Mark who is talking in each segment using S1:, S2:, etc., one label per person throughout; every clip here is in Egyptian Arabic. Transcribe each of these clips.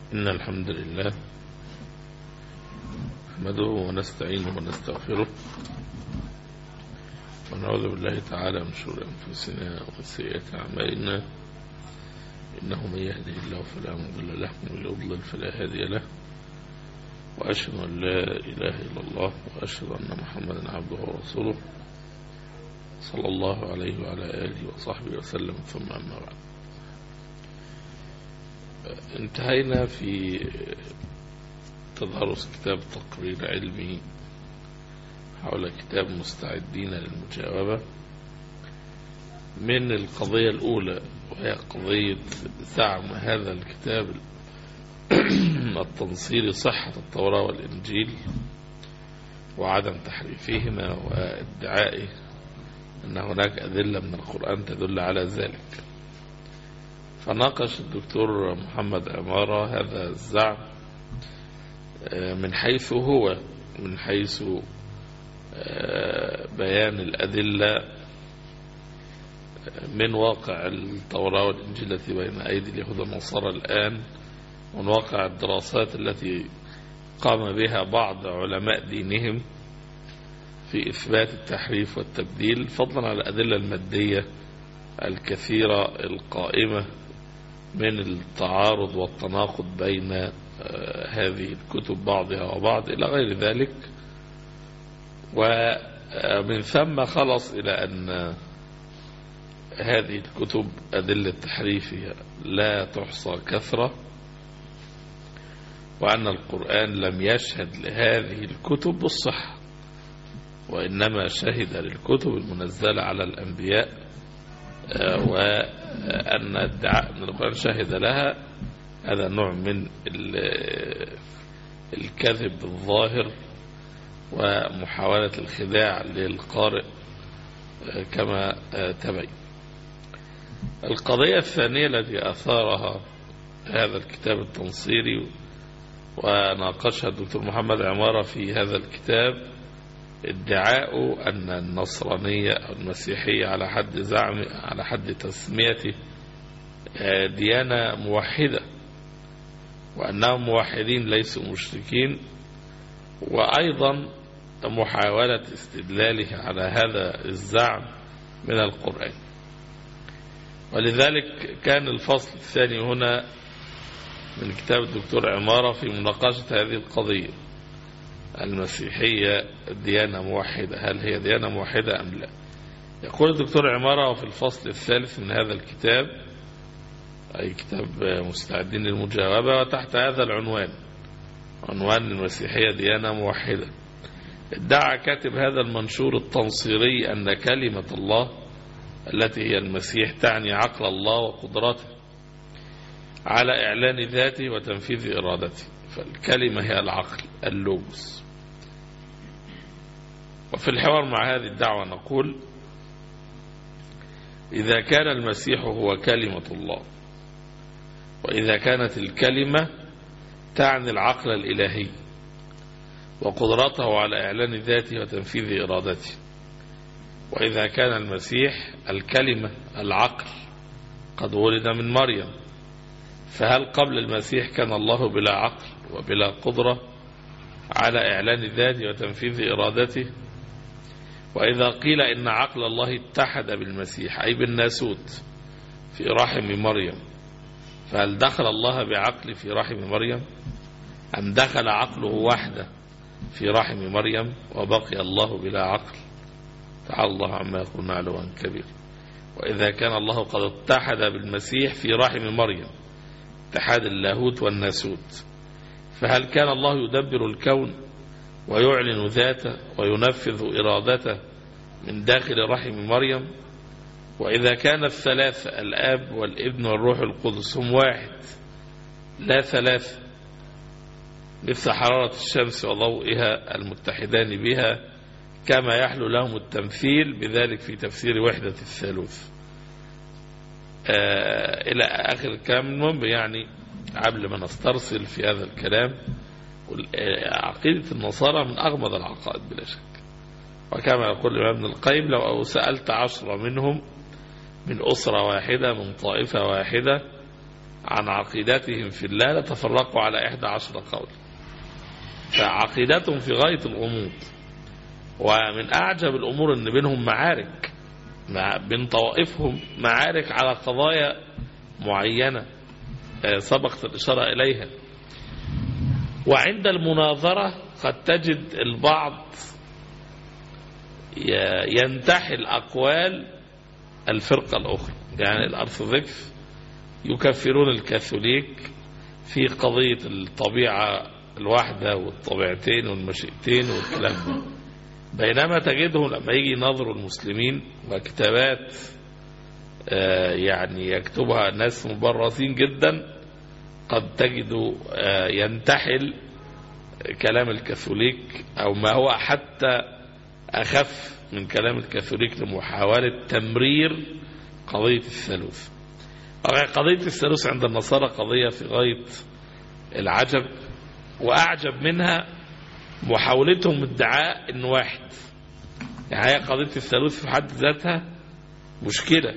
S1: إن الحمد لله نحمده ونستعينه ونستغفره ونعوذ بالله تعالى من شرور أنفسنا ومن سيئات أعمالنا إنه من يهده الله فلا مضل له ومن يضلل فلا هادي له وأشهد أن لا إله إلا الله وأشهد أن محمدا عبده ورسوله صلى الله عليه وعلى آله وصحبه وسلم ثم أما بعد انتهينا في تدارس كتاب تقرير علمي حول كتاب مستعدين للمجاوبة من القضية الأولى وهي قضية زعم هذا الكتاب التنصيري صحة التوراة والإنجيل وعدم تحريفهما وادعائه أن هناك أدلة من القرآن تدل على ذلك فناقش الدكتور محمد عمارة هذا الزعم من حيث هو من حيث بيان الأدلة من واقع التوراة والإنجيل التي بين أيدي اليهود والنصارى الآن ومن واقع الدراسات التي قام بها بعض علماء دينهم في إثبات التحريف والتبديل فضلا عن الأدلة المادية الكثيرة القائمة من التعارض والتناقض بين هذه الكتب بعضها وبعض إلى غير ذلك ومن ثم خلص إلى أن هذه الكتب أدلة تحريفها لا تحصى كثرة وأن القرآن لم يشهد لهذه الكتب بالصحة وإنما شهد للكتب المنزلة على الأنبياء وأن ادعاء أن القرآن شهد لها هذا نوع من الكذب الظاهر ومحاولة الخداع للقارئ كما تبين القضية الثانية التي أثارها هذا الكتاب التنصيري وناقشها الدكتور محمد عمارة في هذا الكتاب ادعاء أن النصرانية أو المسيحية على حد زعم على حد تسميته ديانة موحدة وأنهم موحدين ليسوا مشركين وأيضا محاولة استدلاله على هذا الزعم من القرآن ولذلك كان الفصل الثاني هنا من كتاب الدكتور عمارة في مناقشة هذه القضية المسيحية ديانة موحدة هل هي ديانة موحدة أم لا يقول الدكتور عمارة في الفصل الثالث من هذا الكتاب أي كتاب مستعدين للمجاوبة وتحت هذا العنوان عنوان المسيحية ديانة موحدة ادعى كاتب هذا المنشور التنصيري أن كلمة الله التي هي المسيح تعني عقل الله وقدرته على إعلان ذاته وتنفيذ إرادته فالكلمة هي العقل اللوبس وفي الحوار مع هذه الدعوة نقول إذا كان المسيح هو كلمة الله وإذا كانت الكلمة تعني العقل الإلهي وقدرته على إعلان ذاته وتنفيذ إرادته وإذا كان المسيح الكلمة العقل قد ولد من مريم فهل قبل المسيح كان الله بلا عقل وبلا قدرة على إعلان ذاته وتنفيذ إرادته وإذا قيل إن عقل الله اتحد بالمسيح أي بالناسوت في رحم مريم فهل دخل الله بعقل في رحم مريم أم دخل عقله وحده في رحم مريم وبقي الله بلا عقل تعالى الله عما يقولون علوا كبير وإذا كان الله قد اتحد بالمسيح في رحم مريم اتحاد اللاهوت والناسوت فهل كان الله يدبر الكون ويعلن ذاته وينفذ إرادته من داخل رحم مريم وإذا كان الثلاثة الآب والابن والروح القدس هم واحد لا ثلاثة مثل حرارة الشمس وضوئها المتحدان بها كما يحلو لهم التمثيل بذلك في تفسير وحدة الثالوث آه إلى آخر الكلام المهم يعني قبل ما نسترسل في هذا الكلام عقيدة النصارى من أغمض العقائد بلا شك وكما يقول الإمام ابن القيم لو سألت عشرة منهم من أسرة واحدة من طائفة واحدة عن عقيدتهم في الله لتفرقوا على إحدى عشر قول فعقيدتهم في غاية الغموض ومن أعجب الأمور أن بينهم معارك مع بين طوائفهم معارك على قضايا معينة آه، سبقت الإشارة إليها وعند المناظرة قد تجد البعض ي- ينتحل أقوال الفرقة الأخرى يعني الأرثوذكس يكفرون الكاثوليك في قضية الطبيعة الواحدة والطبيعتين والمشيئتين والكلام ده بينما تجدهم لما يجي يناظروا المسلمين وكتابات آه، يعني يكتبها ناس مبرزين جدا قد تجد آه، ينتحل كلام الكاثوليك أو ما هو حتى أخف من كلام الكاثوليك لمحاولة تمرير قضية الثالوث قضية الثالوث عند النصارى قضية في غاية العجب وأعجب منها محاولتهم ادعاء إن واحد يعني هي قضية الثالوث في حد ذاتها مشكلة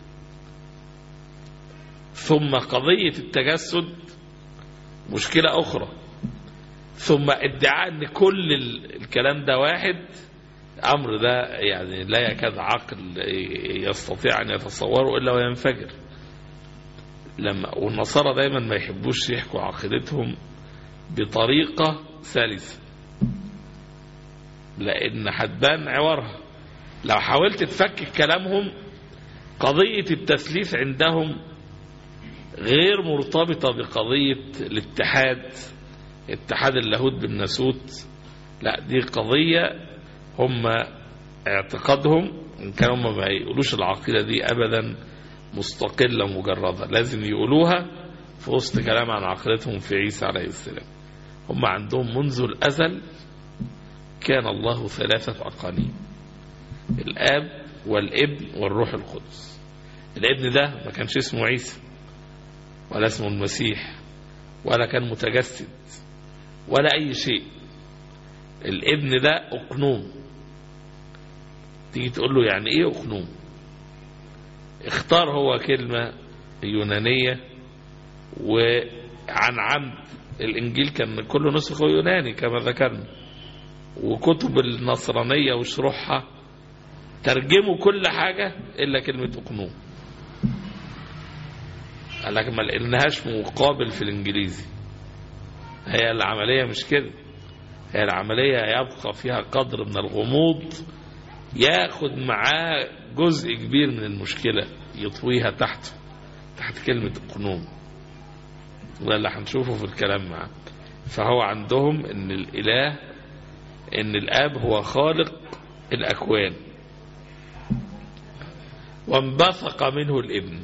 S1: ثم قضية التجسد مشكلة أخرى ثم ادعاء ان كل ال- الكلام ده واحد امر ده يعني لا يكاد عقل يستطيع ان يتصوره الا وينفجر لما والنصارى دايما ما يحبوش يحكوا عقيدتهم بطريقة سلسة لان هتبان عورها لو حاولت تفكك كلامهم قضية التثليث عندهم غير مرتبطة بقضية الاتحاد اتحاد اللاهوت بالناسوت لا دي قضية هم اعتقادهم ان كانوا هم ما يقولوش العقيدة دي ابدا مستقلة مجردة لازم يقولوها في وسط كلام عن عقيدتهم في عيسى عليه السلام هم عندهم منذ الأزل كان الله ثلاثة أقانيم الآب والابن والروح القدس الابن ده ما كانش اسمه عيسى ولا اسمه المسيح ولا كان متجسد ولا أي شيء الابن ده أقنوم تيجي تقول له يعني إيه أقنوم اختار هو كلمة يونانية وعن عمد الإنجيل كان كله نسخه يوناني كما ذكرنا وكتب النصرانية وشروحها ترجموا كل حاجة إلا كلمة أقنوم قال لك ما لقيناهاش مقابل في الإنجليزي هي العملية مش كده هي العملية يبقى فيها قدر من الغموض ياخد معاه جزء كبير من المشكلة يطويها تحته تحت كلمة قنوم وده اللي هنشوفه في الكلام معاه فهو عندهم ان الاله ان الاب هو خالق الاكوان وانبثق منه الابن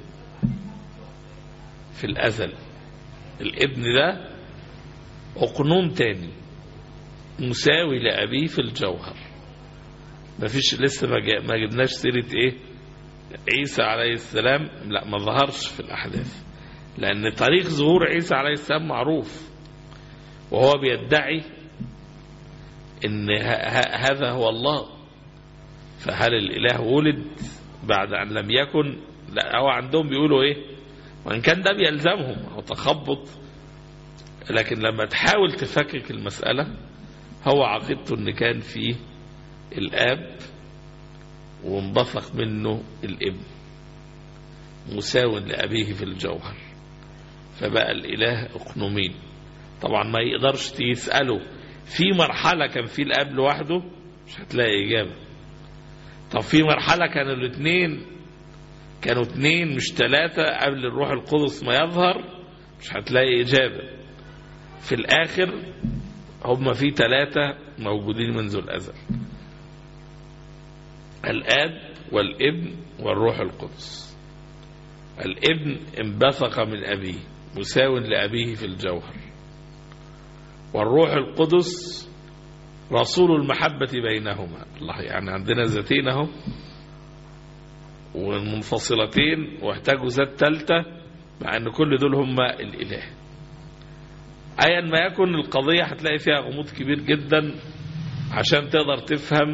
S1: في الازل الابن ده أقنوم تاني مساوي لأبيه في الجوهر مفيش لسه ما, جا ما جبناش سيرة ايه عيسى عليه السلام لا ما ظهرش في الأحداث لأن تاريخ ظهور عيسى عليه السلام معروف وهو بيدعي ان هذا هو الله فهل الإله ولد بعد أن لم يكن لا هو عندهم بيقولوا ايه وإن كان ده بيلزمهم أو تخبط لكن لما تحاول تفكك المسألة هو عقيدته ان كان فيه الاب وانبثق منه الابن مساو لأبيه في الجوهر فبقى الإله أقنومين طبعا ما يقدرش تسأله في مرحلة كان فيه الأب لوحده مش هتلاقي إجابة طب في مرحلة كانوا الاثنين كانوا اثنين مش ثلاثة قبل الروح القدس ما يظهر مش هتلاقي إجابة في الآخر هم في ثلاثة موجودين منذ الأزل الآب والابن والروح القدس الابن انبثق من أبيه مساو لأبيه في الجوهر والروح القدس رسول المحبة بينهما الله يعني عندنا ذاتين اهو والمنفصلتين واحتاجوا ذات ثالثة مع ان كل دول هم الاله ايا ما يكن القضية هتلاقي فيها غموض كبير جدا عشان تقدر تفهم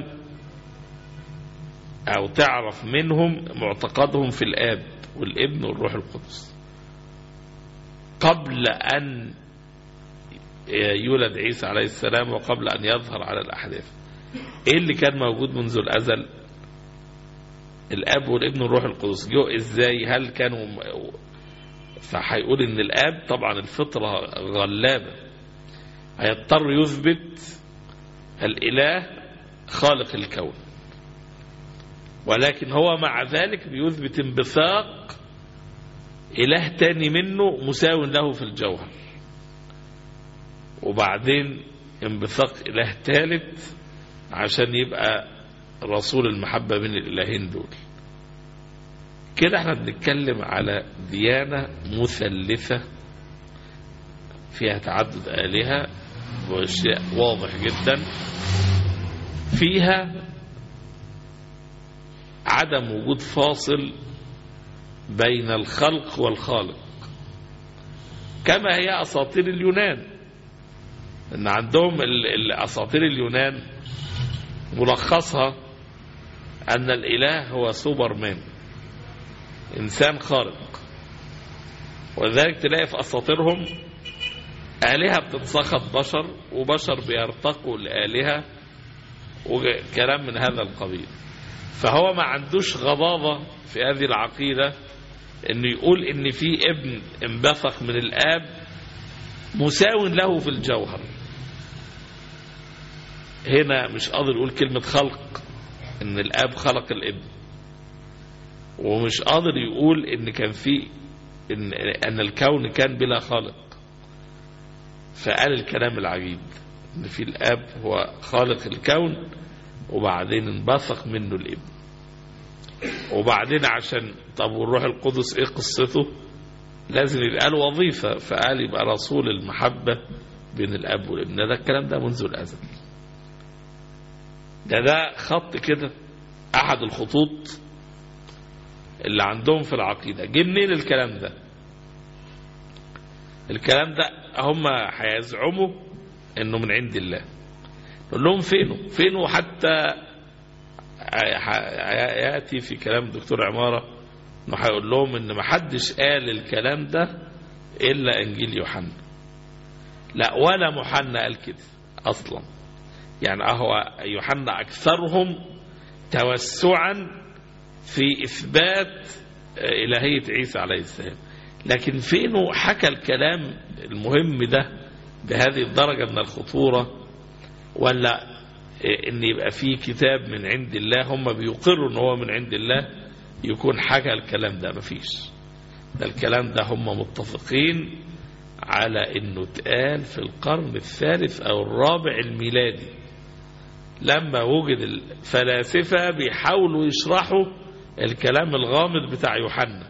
S1: او تعرف منهم معتقدهم في الاب والابن والروح القدس قبل أن يولد عيسى عليه السلام وقبل أن يظهر على الأحداث إيه اللي كان موجود منذ الأزل الأب والابن والروح القدس جو إزاي هل كانوا م- فهيقول إن الأب طبعا الفطرة غلابة هيضطر يثبت الإله خالق الكون ولكن هو مع ذلك بيثبت انبثاق إله تاني منه مساو له في الجوهر وبعدين انبثاق إله ثالث عشان يبقى رسول المحبة بين الإلهين دول كده احنا بنتكلم على ديانة مثلثة فيها تعدد آلهة وشيء واضح جدا فيها عدم وجود فاصل بين الخلق والخالق كما هي أساطير اليونان ان عندهم ال- ال- اساطير اليونان ملخصها ان الاله هو سوبرمان انسان خارق ولذلك تلاقي في اساطيرهم الهه بتتسخط بشر وبشر بيرتقوا لالهه وكلام من هذا القبيل فهو ما عندوش غضاضه في هذه العقيده انه يقول ان في ابن انبثق من الاب مساو له في الجوهر هنا مش قادر يقول كلمة خلق ان الاب خلق الابن ومش قادر يقول ان كان في ان, ان الكون كان بلا خالق فقال الكلام العجيب ان في الاب هو خالق الكون وبعدين انبثق منه الابن وبعدين عشان طب والروح القدس ايه قصته لازم يبقى له وظيفة فقال يبقى رسول المحبة بين الأب والابن ده الكلام ده منذ الأزل ده ده خط كده أحد الخطوط اللي عندهم في العقيدة جه منين الكلام ده الكلام ده هم هيزعموا انه من عند الله نقول لهم فينه فينه حتى ياتي في كلام الدكتور عماره انه هيقول لهم ان ما حدش قال الكلام ده الا انجيل يوحنا لا ولا محنا قال كده اصلا يعني هو يوحنا اكثرهم توسعا في اثبات الهيه عيسى عليه السلام لكن فينه حكى الكلام المهم ده بهذه الدرجه من الخطوره ولا ان يبقى في كتاب من عند الله هم بيقروا ان هو من عند الله يكون حكى الكلام ده مفيش ده الكلام ده هم متفقين على انه اتقال في القرن الثالث او الرابع الميلادي لما وجد الفلاسفة بيحاولوا يشرحوا الكلام الغامض بتاع يوحنا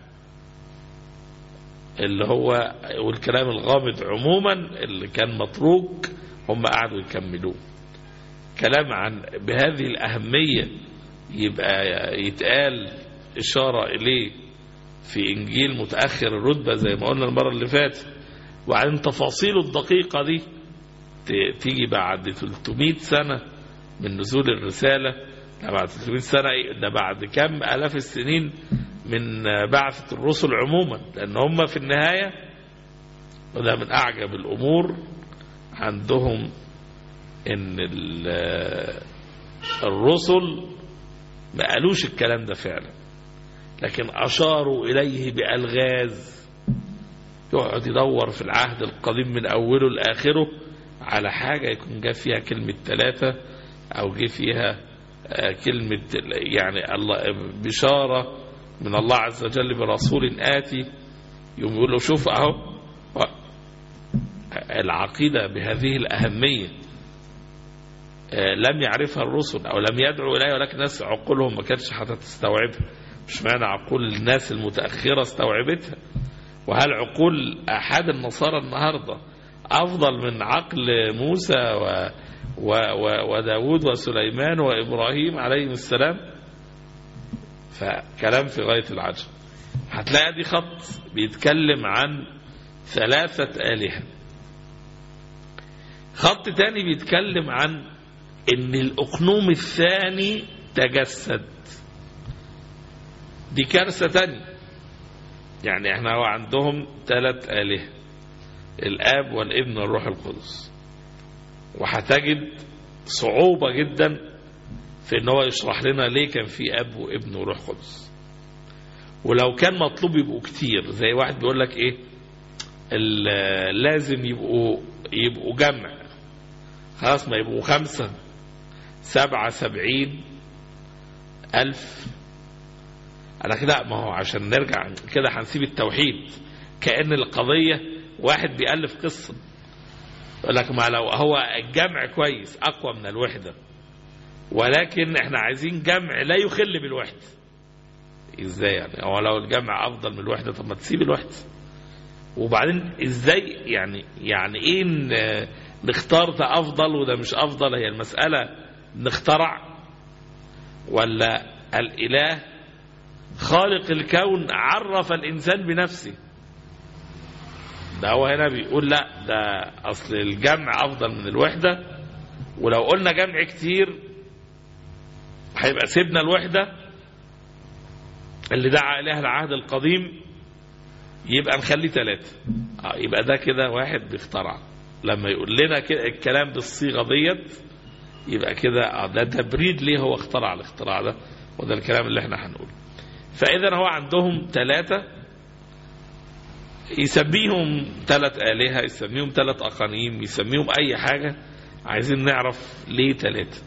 S1: اللي هو والكلام الغامض عموما اللي كان متروك هم قعدوا يكملوه كلام عن بهذه الأهمية يبقى يتقال إشارة إليه في إنجيل متأخر الرتبة زي ما قلنا المرة اللي فاتت وعن تفاصيله الدقيقة دي تيجي بعد 300 سنة من نزول الرسالة ده بعد 300 سنة ده بعد كم آلاف السنين من بعثة الرسل عموما لأن هم في النهاية وده من أعجب الأمور عندهم إن الرسل ما قالوش الكلام ده فعلا لكن أشاروا إليه بألغاز يقعد يدور في العهد القديم من أوله لآخره على حاجة يكون جاء فيها كلمة ثلاثة أو جه فيها كلمة يعني الله بشارة من الله عز وجل برسول آتي يوم يقول له شوف أهو العقيدة بهذه الأهمية لم يعرفها الرسل أو لم يدعوا إليها ولكن الناس عقولهم ما كانتش هتستوعبها مش معنى عقول الناس المتأخرة استوعبتها وهل عقول أحد النصارى النهاردة أفضل من عقل موسى و و و وداود وسليمان وإبراهيم عليهم السلام فكلام في غاية العجب هتلاقي دي خط بيتكلم عن ثلاثة آلهة خط تاني بيتكلم عن ان الأقنوم الثاني تجسد دي كارثة تانية يعني احنا هو عندهم ثلاث آلهة الآب والابن والروح القدس وهتجد صعوبة جدا في ان هو يشرح لنا ليه كان في اب وابن وروح قدس ولو كان مطلوب يبقوا كتير زي واحد بيقول لك ايه ال- لازم يبقوا يبقوا جمع خلاص ما يبقوا خمسة سبعة سبعين ألف أنا كده ما هو عشان نرجع كده هنسيب التوحيد كأن القضية واحد بيألف قصة يقول لك ما لو هو الجمع كويس أقوى من الوحدة ولكن احنا عايزين جمع لا يخل بالوحدة ازاي يعني هو لو الجمع افضل من الوحدة طب ما تسيب الوحدة وبعدين ازاي يعني يعني ايه ن- نختار ده افضل وده مش افضل هي المسألة نخترع ولا الاله خالق الكون عرف الانسان بنفسه ده هو هنا بيقول لا ده اصل الجمع افضل من الوحدة ولو قلنا جمع كتير هيبقى سيبنا الوحدة اللي دعا إله العهد القديم يبقى نخليه ثلاثة آه يبقى ده كده واحد بيخترع لما يقول لنا كده الكلام بالصيغة ديت يبقى كده آه ده تبريد ليه هو اخترع الاختراع ده وده الكلام اللي احنا هنقوله فإذا هو عندهم ثلاثة يسميهم ثلاث آلهة يسميهم ثلاث أقانيم يسميهم أي حاجة عايزين نعرف ليه ثلاثة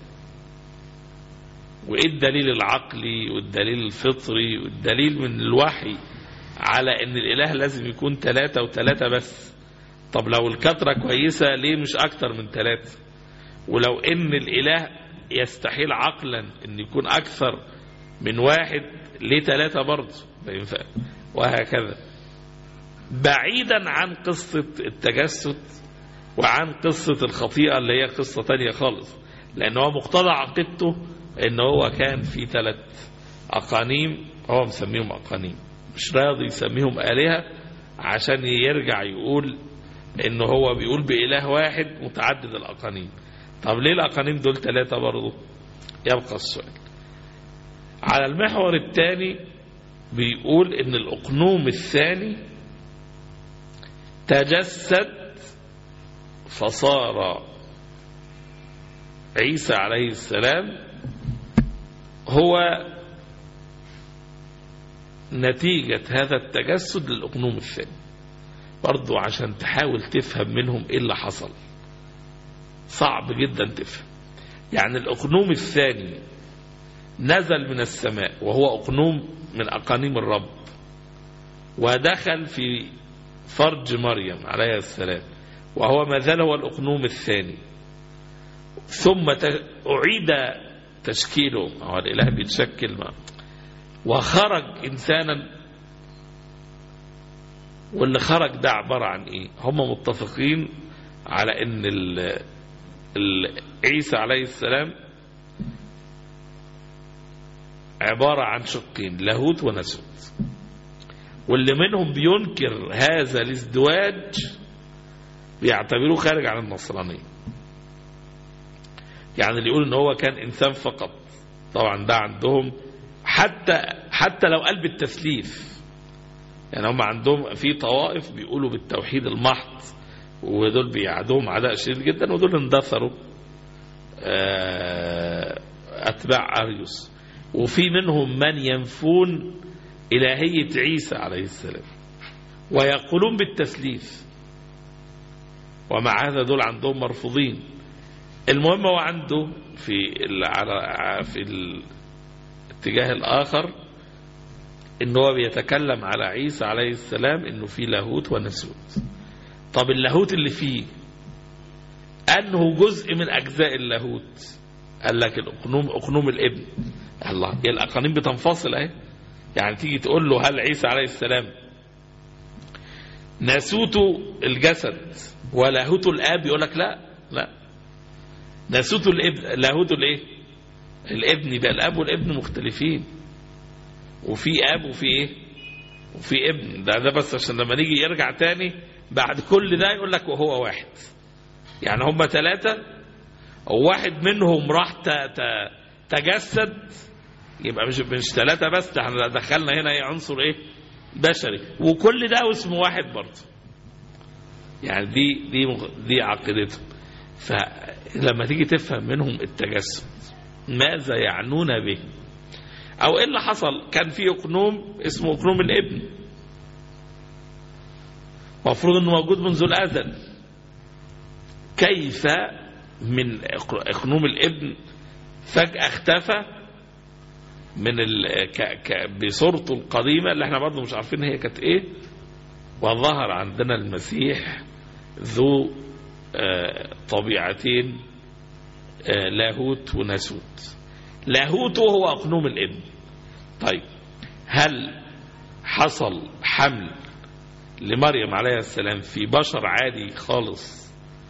S1: وايه الدليل العقلي والدليل الفطري والدليل من الوحي على ان الاله لازم يكون ثلاثة وثلاثة بس طب لو الكثرة كويسة ليه مش اكتر من ثلاثة ولو ان الاله يستحيل عقلا ان يكون اكثر من واحد ليه ثلاثة برضه ما ينفع وهكذا بعيدا عن قصة التجسد وعن قصة الخطيئة اللي هي قصة تانية خالص لأن هو مقتضى عقيدته ان هو كان في ثلاث أقانيم هو مسميهم أقانيم مش راضي يسميهم آلهة عشان يرجع يقول ان هو بيقول بإله واحد متعدد الأقانيم طب ليه الأقانيم دول ثلاثة برضه يبقى السؤال على المحور الثاني بيقول ان الأقنوم الثاني تجسد فصار عيسى عليه السلام هو نتيجة هذا التجسد للأقنوم الثاني برضو عشان تحاول تفهم منهم ايه اللي حصل صعب جدا تفهم يعني الأقنوم الثاني نزل من السماء وهو أقنوم من أقانيم الرب ودخل في فرج مريم عليه السلام وهو ما زال هو الأقنوم الثاني ثم أعيد تشكيله هو الإله بيتشكل ما وخرج إنسانا واللي خرج ده عبارة عن إيه هم متفقين على أن ال ال عيسى عليه السلام عبارة عن شقين لاهوت وناسوت واللي منهم بينكر هذا الازدواج بيعتبروه خارج عن النصرانية يعني اللي يقول ان هو كان انسان فقط طبعا ده عندهم حتى حتى لو قلب التثليث يعني هم عندهم في طوائف بيقولوا بالتوحيد المحض ودول بيعادوهم عداء شديد جدا ودول اندثروا اتباع اريوس وفي منهم من ينفون الهيه عيسى عليه السلام ويقولون بالتثليث ومع هذا دول عندهم مرفوضين المهم هو عنده في على في الاتجاه الاخر ان هو بيتكلم على عيسى عليه السلام انه في لاهوت وناسوت طب اللاهوت اللي فيه انه جزء من اجزاء اللاهوت قال لك الاقنوم اقنوم الابن الله يا الاقانيم بتنفصل اهي يعني تيجي تقول له هل عيسى عليه السلام ناسوته الجسد ولاهوت الاب يقول لك لا لا ناسوت الابن لاهوت الايه الابن يبقى الاب والابن مختلفين وفي اب وفي ايه وفي ابن ده ده بس عشان لما نيجي يرجع تاني بعد كل ده يقول لك وهو واحد يعني هم ثلاثة وواحد منهم راح تجسد يبقى مش مش ثلاثة بس ده احنا دخلنا هنا ايه عنصر ايه بشري وكل ده اسمه واحد برضه يعني دي دي دي عقيدتهم فلما تيجي تفهم منهم التجسد ماذا يعنون به او ايه اللي حصل كان في اقنوم اسمه اقنوم الابن المفروض انه موجود منذ الازل كيف من اقنوم الابن فجأة اختفى من ال... ك... ك... بصورته القديمة اللي احنا برضه مش عارفين هي كانت ايه وظهر عندنا المسيح ذو آه طبيعتين آه لاهوت وناسوت لاهوته هو أقنوم الابن طيب هل حصل حمل لمريم عليه السلام في بشر عادي خالص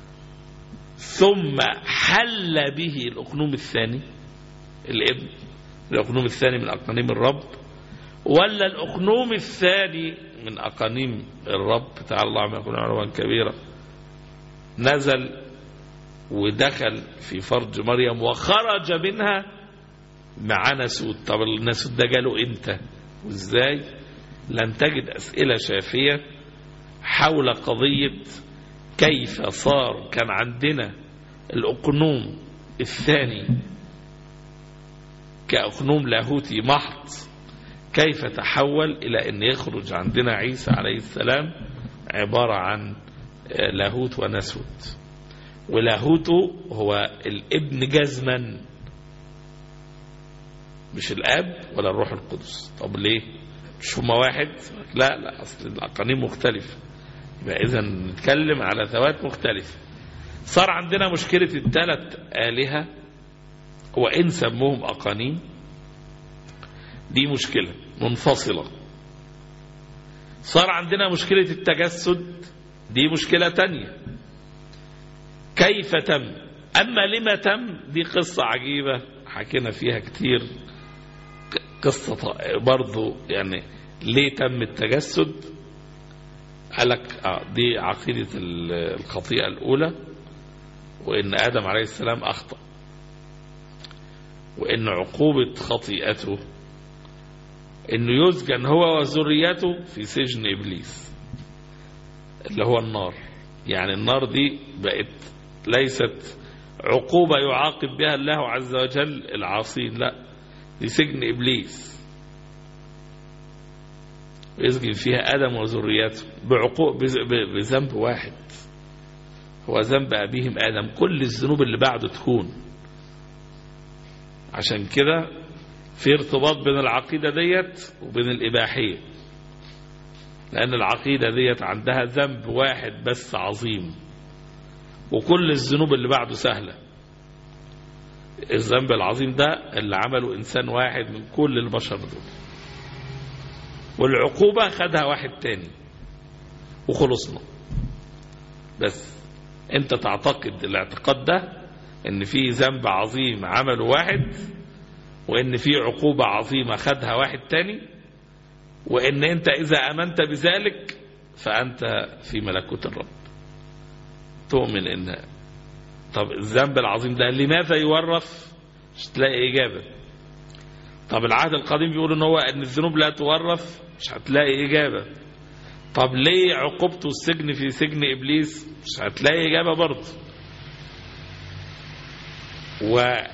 S1: ثم حل به الأقنوم الثاني الابن الأقنوم الثاني من أقانيم الرب ولا الأقنوم الثاني من أقانيم الرب تعالى الله عما يكون علوا كبيرا نزل ودخل في فرج مريم وخرج منها مع نسود طب النسود ده جاله امتى وازاي لن تجد أسئلة شافية حول قضية كيف صار كان عندنا الأقنوم الثاني كأقنوم لاهوتي محض كيف تحول إلى أن يخرج عندنا عيسى عليه السلام عبارة عن لاهوت ونسوت ولاهوته هو الابن جزما مش الاب ولا الروح القدس طب ليه مش هما واحد لا لا اصل الاقانيم مختلفه يبقى اذا نتكلم على ذوات مختلفه صار عندنا مشكله الثلاث الهه وان سموهم اقانيم دي مشكله منفصله صار عندنا مشكله التجسد دي مشكله تانية كيف تم اما لما تم دي قصه عجيبه حكينا فيها كتير قصة برضو يعني ليه تم التجسد قالك آه دي عقيدة الخطيئة الأولى وإن آدم عليه السلام أخطأ وإن عقوبة خطيئته إنه يسجن هو وذريته في سجن إبليس اللي هو النار يعني النار دي بقت ليست عقوبة يعاقب بها الله عز وجل العاصين لا دي سجن إبليس ويسجن فيها آدم وذريته بعقوق بذنب واحد هو ذنب أبيهم آدم كل الذنوب اللي بعده تكون عشان كده في ارتباط بين العقيدة ديت وبين الإباحية لأن العقيدة ديت عندها ذنب واحد بس عظيم وكل الذنوب اللي بعده سهله الذنب العظيم ده اللي عمله إنسان واحد من كل البشر دول والعقوبة خدها واحد تاني وخلصنا بس انت تعتقد الاعتقاد ده ان في ذنب عظيم عمله واحد وان في عقوبة عظيمة خدها واحد تاني وان انت اذا امنت بذلك فانت في ملكوت الرب تؤمن ان طب الذنب العظيم ده لماذا يورث مش تلاقي إجابة طب العهد القديم بيقول ان هو ان الذنوب لا تورث مش هتلاقي إجابة طب ليه عقوبته السجن في سجن إبليس مش هتلاقي إجابة برضه و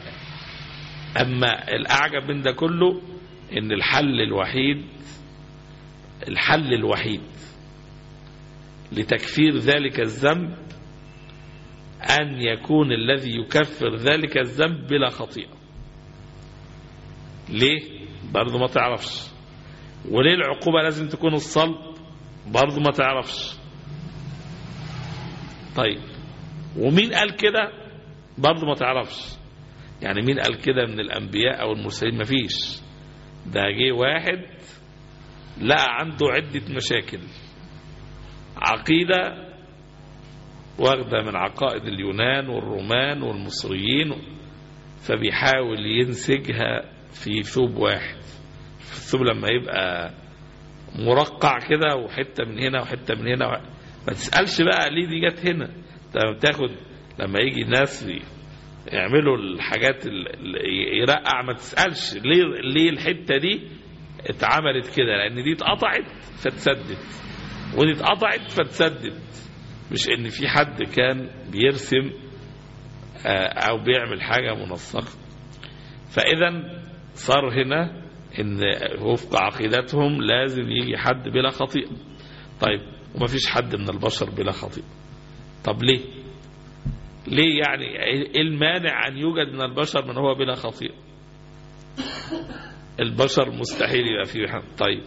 S1: أما الأعجب من ده كله إن الحل الوحيد الحل الوحيد لتكفير ذلك الذنب أن يكون الذي يكفر ذلك الذنب بلا خطيئة ليه برضه ما تعرفش وليه العقوبة لازم تكون الصلب برضه ما تعرفش طيب ومين قال كده برضه ما تعرفش يعني مين قال كده من الأنبياء أو المرسلين مفيش ده جه واحد لقى عنده عدة مشاكل عقيدة واخدة من عقائد اليونان والرومان والمصريين فبيحاول ينسجها في ثوب واحد الثوب لما يبقى مرقع كده وحتة من هنا وحتة من هنا ما تسألش بقى ليه دي جت هنا انت بتاخد لما يجي ناس يعملوا الحاجات اللي يرقع ما تسألش ليه ليه الحتة دي اتعملت كده لأن دي اتقطعت فتسدت ودي اتقطعت فتسدت مش ان في حد كان بيرسم آه، او بيعمل حاجة منسقة فاذا صار هنا ان وفق عقيدتهم لازم يجي حد بلا خطيئة طيب وما فيش حد من البشر بلا خطيئة طب ليه ليه يعني ايه المانع ان يوجد من البشر من هو بلا خطيئة البشر مستحيل يبقى فيه حد طيب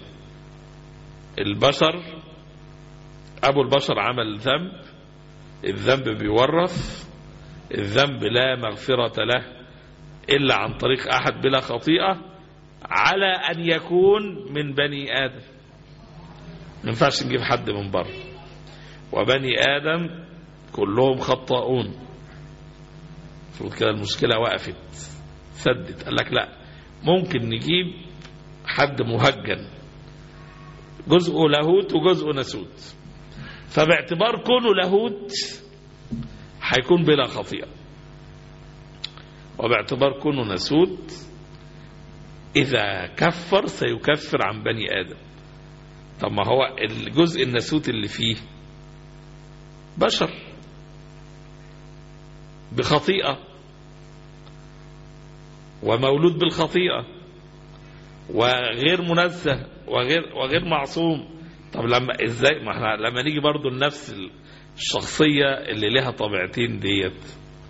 S1: البشر ابو البشر عمل ذنب الذنب بيورث الذنب لا مغفرة له إلا عن طريق أحد بلا خطيئة على أن يكون من بني آدم ما ينفعش نجيب حد من بره وبني آدم كلهم خطاؤون المفروض كده المشكلة وقفت سدت قال لك لا ممكن نجيب حد مهجن جزء لاهوت وجزء ناسوت فباعتبار كونه لاهوت هيكون بلا خطيئة وباعتبار كونه ناسوت إذا كفر سيكفر عن بني آدم طب ما هو الجزء الناسوت اللي فيه بشر بخطيئة ومولود بالخطيئة وغير منزه وغير وغير معصوم طب لما ازاي ما احنا لما نيجي برضو لنفس الشخصية اللي لها طبيعتين ديت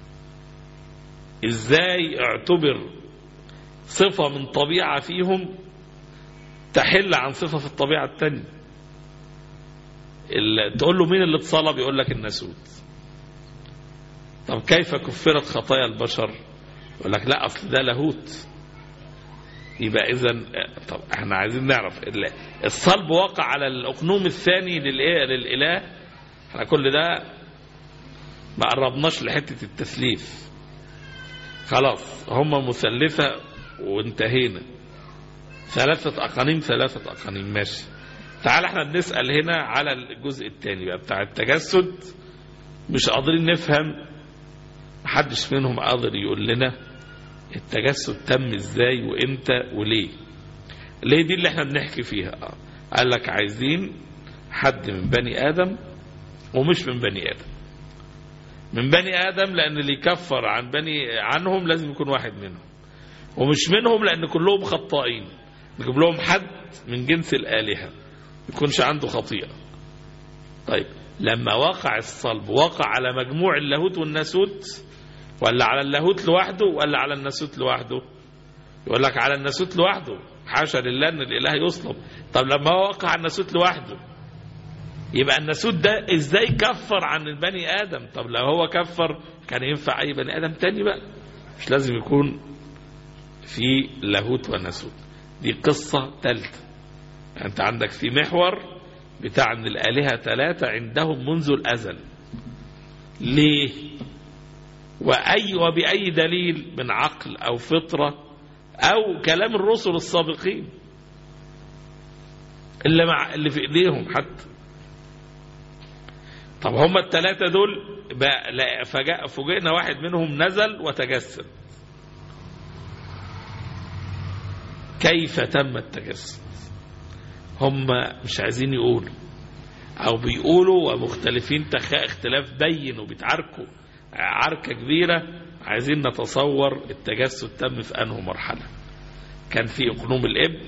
S1: ازاي اعتبر صفة من طبيعة فيهم تحل عن صفة في الطبيعة التانية ال- تقول له مين اللي اتصلب يقول لك الناسوت طب كيف كفرت خطايا البشر يقول لك لا اصل ده لاهوت يبقى اذا طب احنا عايزين نعرف ال- الصلب وقع على الاقنوم الثاني للايه للاله احنا كل ده ما قربناش لحته التسليف خلاص هم مثلثه وانتهينا ثلاثة أقانيم ثلاثة أقانيم ماشي تعال احنا بنسأل هنا على الجزء الثاني بقى بتاع التجسد مش قادرين نفهم محدش منهم قادر يقول لنا التجسد تم ازاي وامتى وليه ليه دي اللي احنا بنحكي فيها اه. قال لك عايزين حد من بني ادم ومش من بني ادم من بني ادم لان اللي يكفر عن بني عنهم لازم يكون واحد منهم ومش منهم لان كلهم خطائين نجيب لهم حد من جنس الالهه يكونش عنده خطيئه طيب لما وقع الصلب وقع على مجموع اللاهوت والناسوت ولا على اللاهوت لوحده ولا على الناسوت لوحده يقول لك على الناسوت لوحده حاشا لله ان الاله يصلب طب لما هو وقع على الناسوت لوحده يبقى الناسوت ده ازاي كفر عن البني ادم طب لو هو كفر كان ينفع اي بني ادم تاني بقى مش لازم يكون في لاهوت وناسوت دي قصة ثالثة انت عندك في محور بتاع ان الالهة ثلاثة عندهم منذ الازل ليه وأي وبأي دليل من عقل أو فطرة أو كلام الرسل السابقين اللي مع اللي في إيديهم حتى طب هم الثلاثة دول بقى لا فجاء فوجئنا واحد منهم نزل وتجسد كيف تم التجسد هم مش عايزين يقولوا او بيقولوا ومختلفين تخاء اختلاف بين وبيتعاركوا عركة كبيرة عايزين نتصور التجسد تم في أنه مرحلة كان في أقنوم الإبن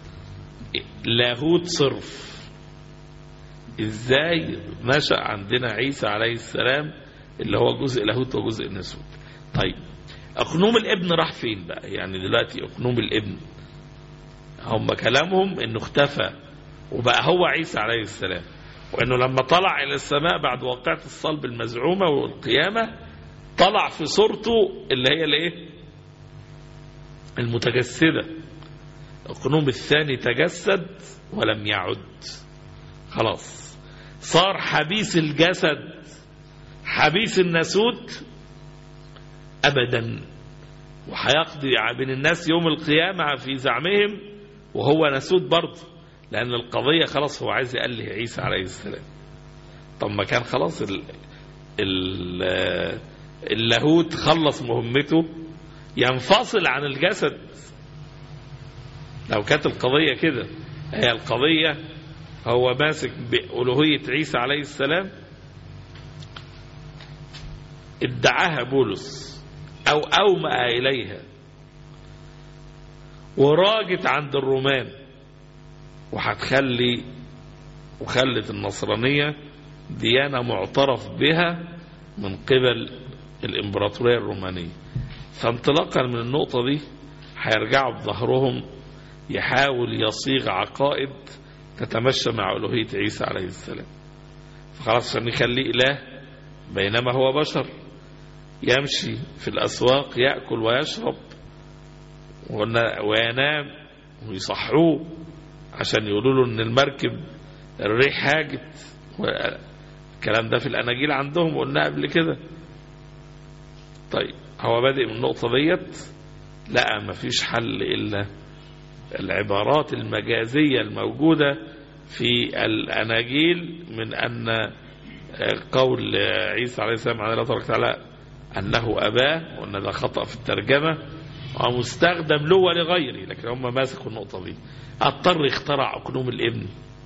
S1: لاهوت صرف إزاي نشأ عندنا عيسى عليه السلام اللي هو جزء لاهوت وجزء ناسوت طيب أقنوم الإبن راح فين بقى يعني دلوقتي أقنوم الإبن هم كلامهم إنه اختفى وبقى هو عيسى عليه السلام وانه لما طلع الى السماء بعد واقعة الصلب المزعومة والقيامة طلع في صورته اللي هي الايه المتجسدة القنوم الثاني تجسد ولم يعد خلاص صار حبيس الجسد حبيس الناسوت ابدا وهيقضي بين الناس يوم القيامة في زعمهم وهو ناسوت برضه لأن القضية خلاص هو عايز يأله عيسى عليه السلام طب ما كان خلاص ال ال اللاهوت خلص مهمته ينفصل عن الجسد لو كانت القضية كده هي القضية هو ماسك بألوهية عيسى عليه السلام ادعاها بولس أو أومأ إليها وراجت عند الرومان وهتخلي وخلت النصرانية ديانة معترف بها من قبل الإمبراطورية الرومانية فانطلاقا من النقطة دي هيرجعوا بظهرهم يحاول يصيغ عقائد تتمشى مع ألوهية عيسى عليه السلام فخلاص عشان يخليه إله بينما هو بشر يمشي في الأسواق يأكل ويشرب وينام ويصحوه عشان يقولوا له ان المركب الريح هاجت الكلام ده في الاناجيل عندهم قلنا قبل كده طيب هو بادئ من النقطه ديت لا مفيش حل الا العبارات المجازيه الموجوده في الاناجيل من ان قول عيسى عليه السلام عليه الله تعالى انه اباه وان ده خطا في الترجمه ومستخدم له ولغيره لكن هم ماسكوا النقطة دي اضطر يخترع أقنوم الابن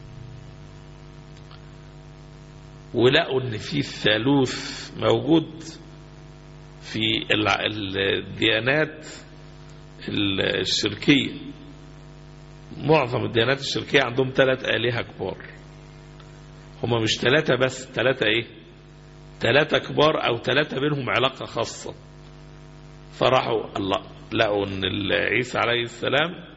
S1: ولقوا ان في الثالوث موجود في الديانات الشركية معظم الديانات الشركية عندهم ثلاث آلهة كبار هم مش ثلاثة بس ثلاثة ايه ثلاثة كبار او ثلاثة بينهم علاقة خاصة فراحوا الله لقوا ان عيسى عليه السلام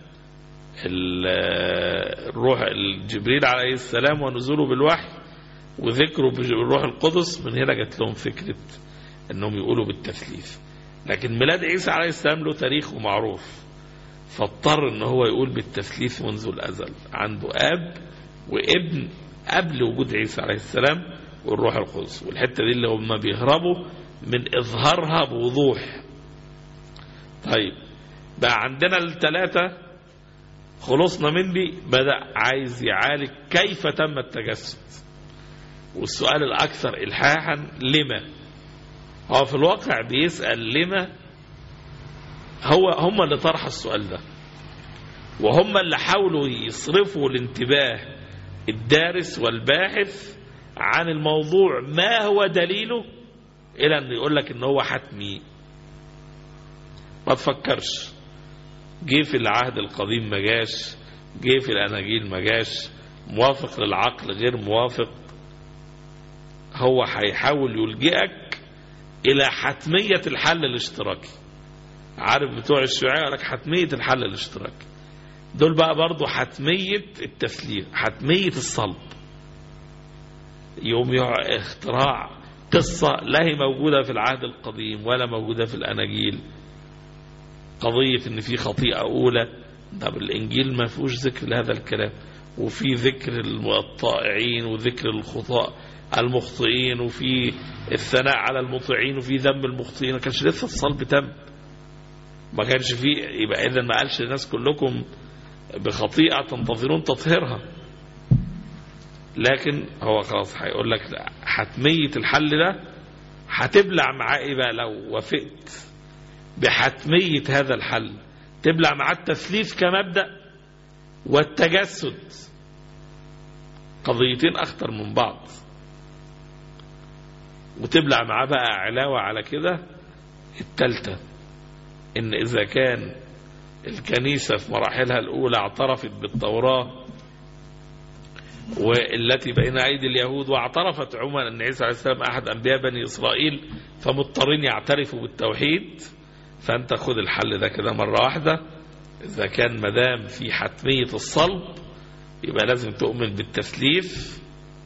S1: الروح جبريل عليه السلام ونزوله بالوحي وذكره بالروح القدس من هنا جات لهم فكرة انهم يقولوا بالتثليث لكن ميلاد عيسى عليه السلام له تاريخ ومعروف فاضطر ان هو يقول بالتثليث منذ الازل عنده اب وابن قبل وجود عيسى عليه السلام والروح القدس والحته دي اللي هم بيهربوا من اظهارها بوضوح طيب بقى عندنا الثلاثة خلصنا من دي بدأ عايز يعالج كيف تم التجسد والسؤال الأكثر إلحاحا لما هو في الواقع بيسأل لما هو هم اللي طرح السؤال ده وهم اللي حاولوا يصرفوا الانتباه الدارس والباحث عن الموضوع ما هو دليله إلى أن يقول لك إن هو حتمي ما تفكرش جه في العهد القديم ما جاش جه في الاناجيل ما جاش موافق للعقل غير موافق هو هيحاول يلجئك الى حتميه الحل الاشتراكي عارف بتوع الشيوعيه يقول لك حتميه الحل الاشتراكي دول بقى برضو حتميه التسليم حتميه الصلب يوم اختراع قصه لا هي موجوده في العهد القديم ولا موجوده في الاناجيل قضية ان في خطيئة اولى ده بالانجيل ما فيهوش ذكر لهذا الكلام وفي ذكر الطائعين وذكر الخطاء المخطئين وفي الثناء على المطيعين وفي ذم المخطئين ما كانش لسه الصلب تم ما كانش فيه يبقى اذا ما قالش للناس كلكم بخطيئة تنتظرون تطهيرها لكن هو خلاص هيقول لك حتمية الحل ده هتبلع معاه ايه بقى لو وافقت بحتمية هذا الحل تبلع مع التثليث كمبدأ والتجسد قضيتين أخطر من بعض وتبلع معاه بقى علاوة على كده التالتة إن إذا كان الكنيسة في مراحلها الأولى اعترفت بالتوراة والتي بين أيدي اليهود واعترفت عموما أن عيسى عليه السلام أحد أنبياء بني إسرائيل فمضطرين يعترفوا بالتوحيد فأنت خد الحل ده كده مرة واحدة إذا كان مدام في حتمية الصلب يبقى لازم تؤمن بالتثليث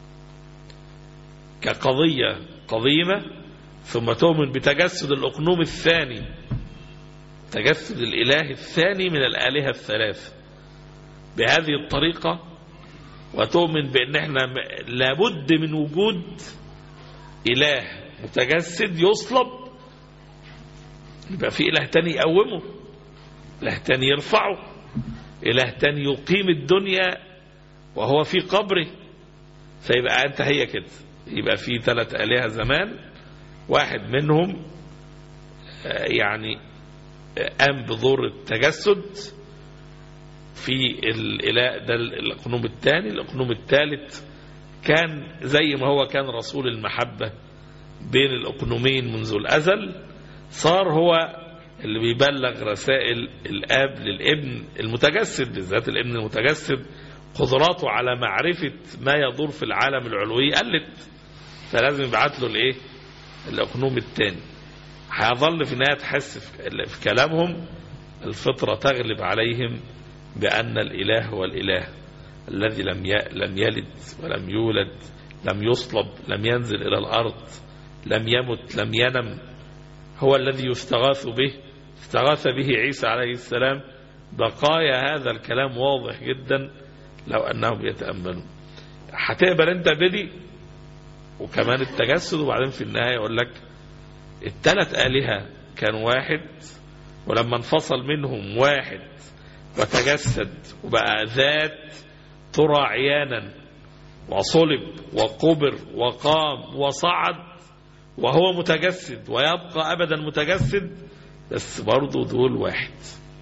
S1: كقضية قديمة ثم تؤمن بتجسد الأقنوم الثاني تجسد الإله الثاني من الآلهة الثلاث بهذه الطريقة وتؤمن بأن احنا لابد من وجود إله متجسد يصلب يبقى في إله تاني يقومه إله تاني يرفعه إله تاني يقيم الدنيا وهو في قبره فيبقى أنت هي كده يبقى في ثلاث آلهة زمان واحد منهم يعني قام بدور التجسد في الإله ده الأقنوم الثاني الأقنوم الثالث كان زي ما هو كان رسول المحبة بين الأقنومين منذ الأزل صار هو اللي بيبلغ رسائل الآب للابن المتجسد بالذات الابن المتجسد قدراته على معرفة ما يدور في العالم العلوي قلت فلازم يبعت له الايه الأقنوم الثاني هيظل في النهاية تحس في- في كلامهم الفطرة تغلب عليهم بأن الإله هو الإله الذي لم ي- لم يلد ولم يولد لم يصلب لم ينزل إلى الأرض لم يمت لم ينم هو الذي يستغاث به استغاث به عيسى عليه السلام بقايا هذا الكلام واضح جدا لو أنهم يتأملون هتقبل أنت بدي وكمان التجسد وبعدين في النهاية يقول لك الثلاث آلهة كان واحد ولما انفصل منهم واحد وتجسد وبقى ذات ترى عيانا وصلب وقبر وقام وصعد وهو متجسد ويبقى أبدا متجسد بس برضه دول واحد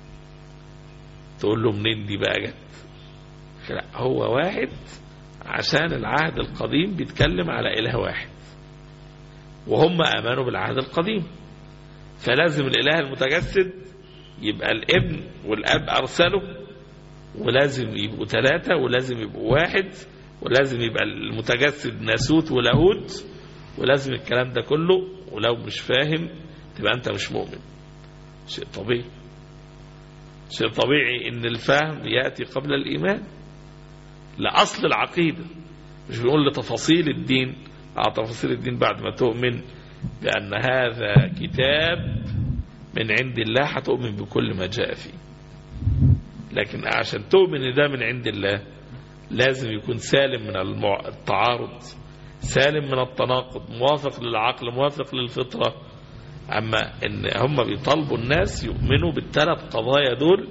S1: تقول له منين دي بقى جت لا هو واحد عشان العهد القديم بيتكلم على إله واحد وهم آمنوا بالعهد القديم فلازم الإله المتجسد يبقى الابن والأب أرسله ولازم يبقوا ثلاثة ولازم يبقوا واحد ولازم يبقى المتجسد ناسوت ولاهوت ولازم الكلام ده كله ولو مش فاهم تبقى أنت مش مؤمن شيء طبيعي شيء طبيعي ان الفهم يأتي قبل الإيمان لأصل العقيدة مش بنقول لتفاصيل الدين اه تفاصيل الدين بعد ما تؤمن بأن هذا كتاب من عند الله هتؤمن بكل ما جاء فيه لكن عشان تؤمن ان ده من عند الله لازم يكون سالم من المع- التعارض سالم من التناقض موافق للعقل موافق للفطرة أما إن هم بيطالبوا الناس يؤمنوا بالثلاث قضايا دول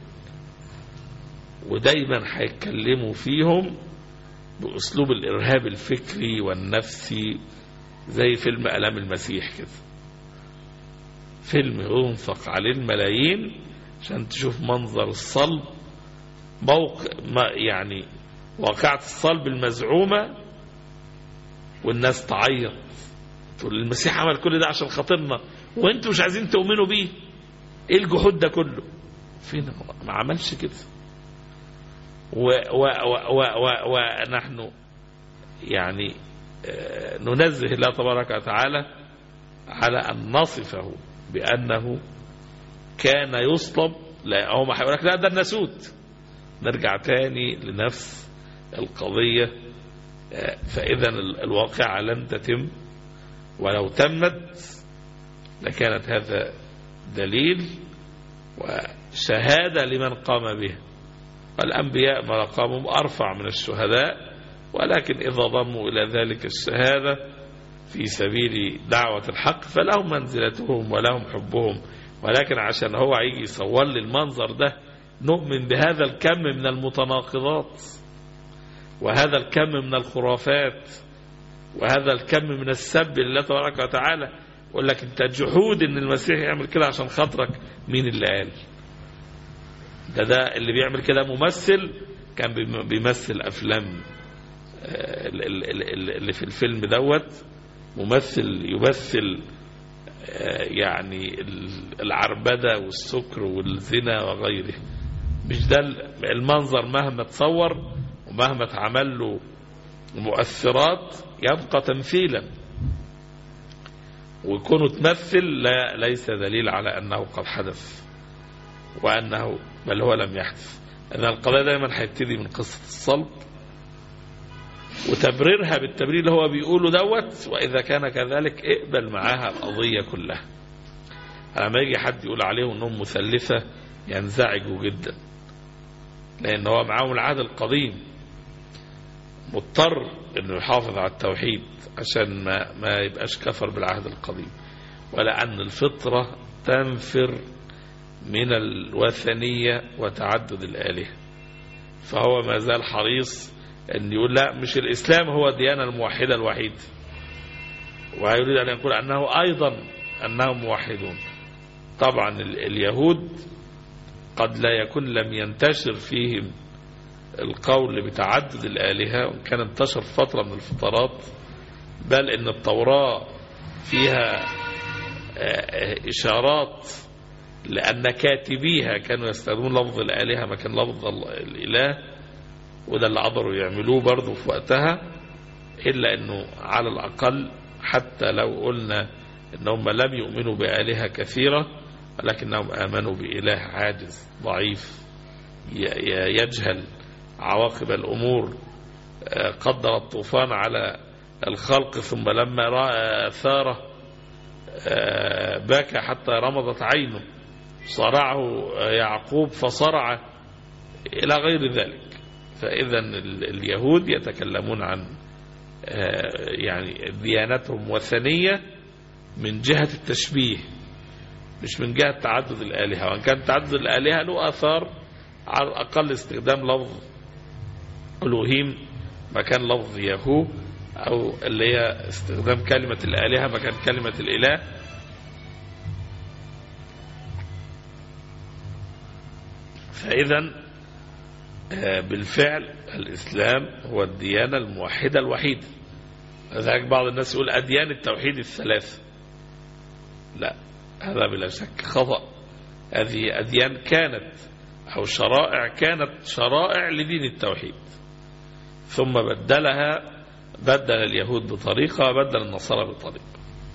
S1: ودايما هيتكلموا فيهم بأسلوب الإرهاب الفكري والنفسي زي فيلم ألام المسيح كده فيلم ينفق عليه الملايين عشان تشوف منظر الصلب موقع ما يعني واقعة الصلب المزعومة والناس تعيط تقول المسيح عمل كل ده عشان خاطرنا وانتوا مش عايزين تؤمنوا بيه ايه الجحود ده كله فين ما عملش كده و و و و و ونحن يعني آه، ننزه الله تبارك وتعالى على أن نصفه بأنه كان يصلب لا هو ما هيقول لك لا ده الناسوت نرجع تاني لنفس القضية آه، فإذا ال- الواقعة لن تتم ولو تمت لكانت هذا دليل وشهادة لمن قام به والأنبياء مقامهم أرفع من الشهداء ولكن إذا ضموا إلى ذلك الشهادة في سبيل دعوة الحق فلهم منزلتهم ولهم حبهم ولكن عشان هو يجي يصور لي المنظر ده نؤمن بهذا الكم من المتناقضات وهذا الكم من الخرافات وهذا الكم من السب لله تبارك وتعالى يقول لك انت جحود ان المسيح يعمل كده عشان خاطرك مين اللي قال ده ده اللي بيعمل كده ممثل كان بيم- بيمثل افلام آه، ال- ال- ال- اللي في الفيلم دوت ممثل يمثل آه، يعني ال- العربدة والسكر والزنا وغيره مش ده ال- المنظر مهما تصور ومهما اتعمل له مؤثرات يبقى تمثيلا وكونه تمثل لا ليس دليل على أنه قد حدث وأنه بل هو لم يحدث أن القضايا دائما هيبتدي من قصة الصلب وتبريرها بالتبرير اللي هو بيقوله دوت وإذا كان كذلك اقبل معاها القضية كلها لما يجي حد يقول عليهم أنهم مثلثة ينزعجوا جدا لأن هو معاهم العهد القديم مضطر انه يحافظ على التوحيد عشان ما, ما يبقاش كفر بالعهد القديم ولأن الفطرة تنفر من الوثنية وتعدد الآلهة فهو ما زال حريص أن يقول لا مش الإسلام هو الديانة الموحدة الوحيد ويريد أن يقول أنه أيضا أنهم موحدون طبعا ال- اليهود قد لا يكون لم ينتشر فيهم القول بتعدد الآلهة وكان انتشر فترة من الفترات بل إن التوراة فيها إشارات لأن كاتبيها كانوا يستخدمون لفظ الآلهة مكان لفظ الإله وده اللي قدروا يعملوه برضه في وقتها إلا أنه على الأقل حتى لو قلنا أنهم لم يؤمنوا بآلهة كثيرة ولكنهم آمنوا بإله عاجز ضعيف يجهل عواقب الأمور قدر الطوفان على الخلق ثم لما رأى ثاره بكى حتى رمضت عينه صرعه يعقوب فصرع إلى غير ذلك فإذا اليهود يتكلمون عن يعني ديانتهم وثنية من جهة التشبيه مش من جهة تعدد الآلهة وأن كان تعدد الآلهة له آثار على الأقل استخدام لفظ ألوهيم مكان لفظ يهو أو اللي هي استخدام كلمة الآلهة مكان كلمة الإله فإذا بالفعل الإسلام هو الديانة الموحدة الوحيدة لذلك بعض الناس يقول أديان التوحيد الثلاثة لا هذا بلا شك خطأ هذه أديان كانت أو شرائع كانت شرائع لدين التوحيد ثم بدلها بدل اليهود بطريقة وبدل النصارى بطريقة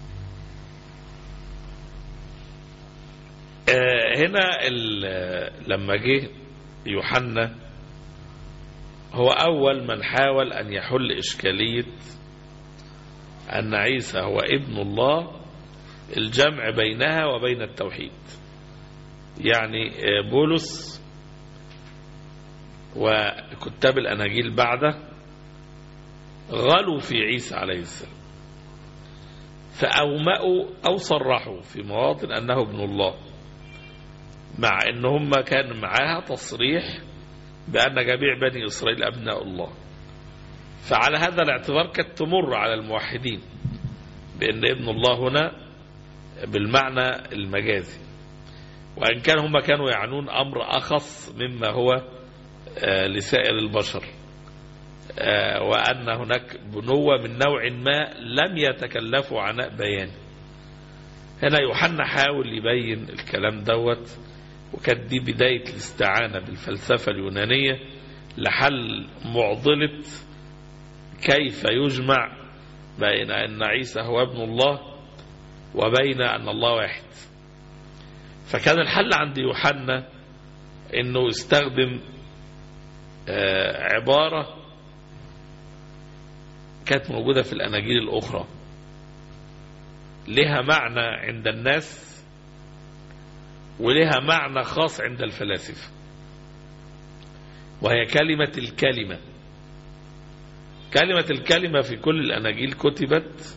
S1: هنا لما جه يوحنا هو أول من حاول أن يحل إشكالية أن عيسى هو ابن الله الجمع بينها وبين التوحيد يعني بولس وكتاب الأناجيل بعده غلوا في عيسى عليه السلام فأومأوا أو صرحوا في مواطن أنه ابن الله مع أن هم كان معاها تصريح بأن جميع بني إسرائيل أبناء الله فعلى هذا الاعتبار كانت تمر على الموحدين بأن ابن الله هنا بالمعنى المجازي وإن كان هم كانوا يعنون أمر أخص مما هو لسائر البشر وأن هناك بنوة من نوع ما لم يتكلفوا عناء بيان هنا يوحنا حاول يبين الكلام دوت وكانت دي بداية الاستعانة بالفلسفة اليونانية لحل معضلة كيف يجمع بين أن عيسى هو ابن الله وبين أن الله واحد فكان الحل عند يوحنا أنه استخدم عبارة كانت موجودة في الأناجيل الأخرى لها معنى عند الناس ولها معنى خاص عند الفلاسفة وهي كلمة الكلمة كلمة الكلمة في كل الأناجيل كتبت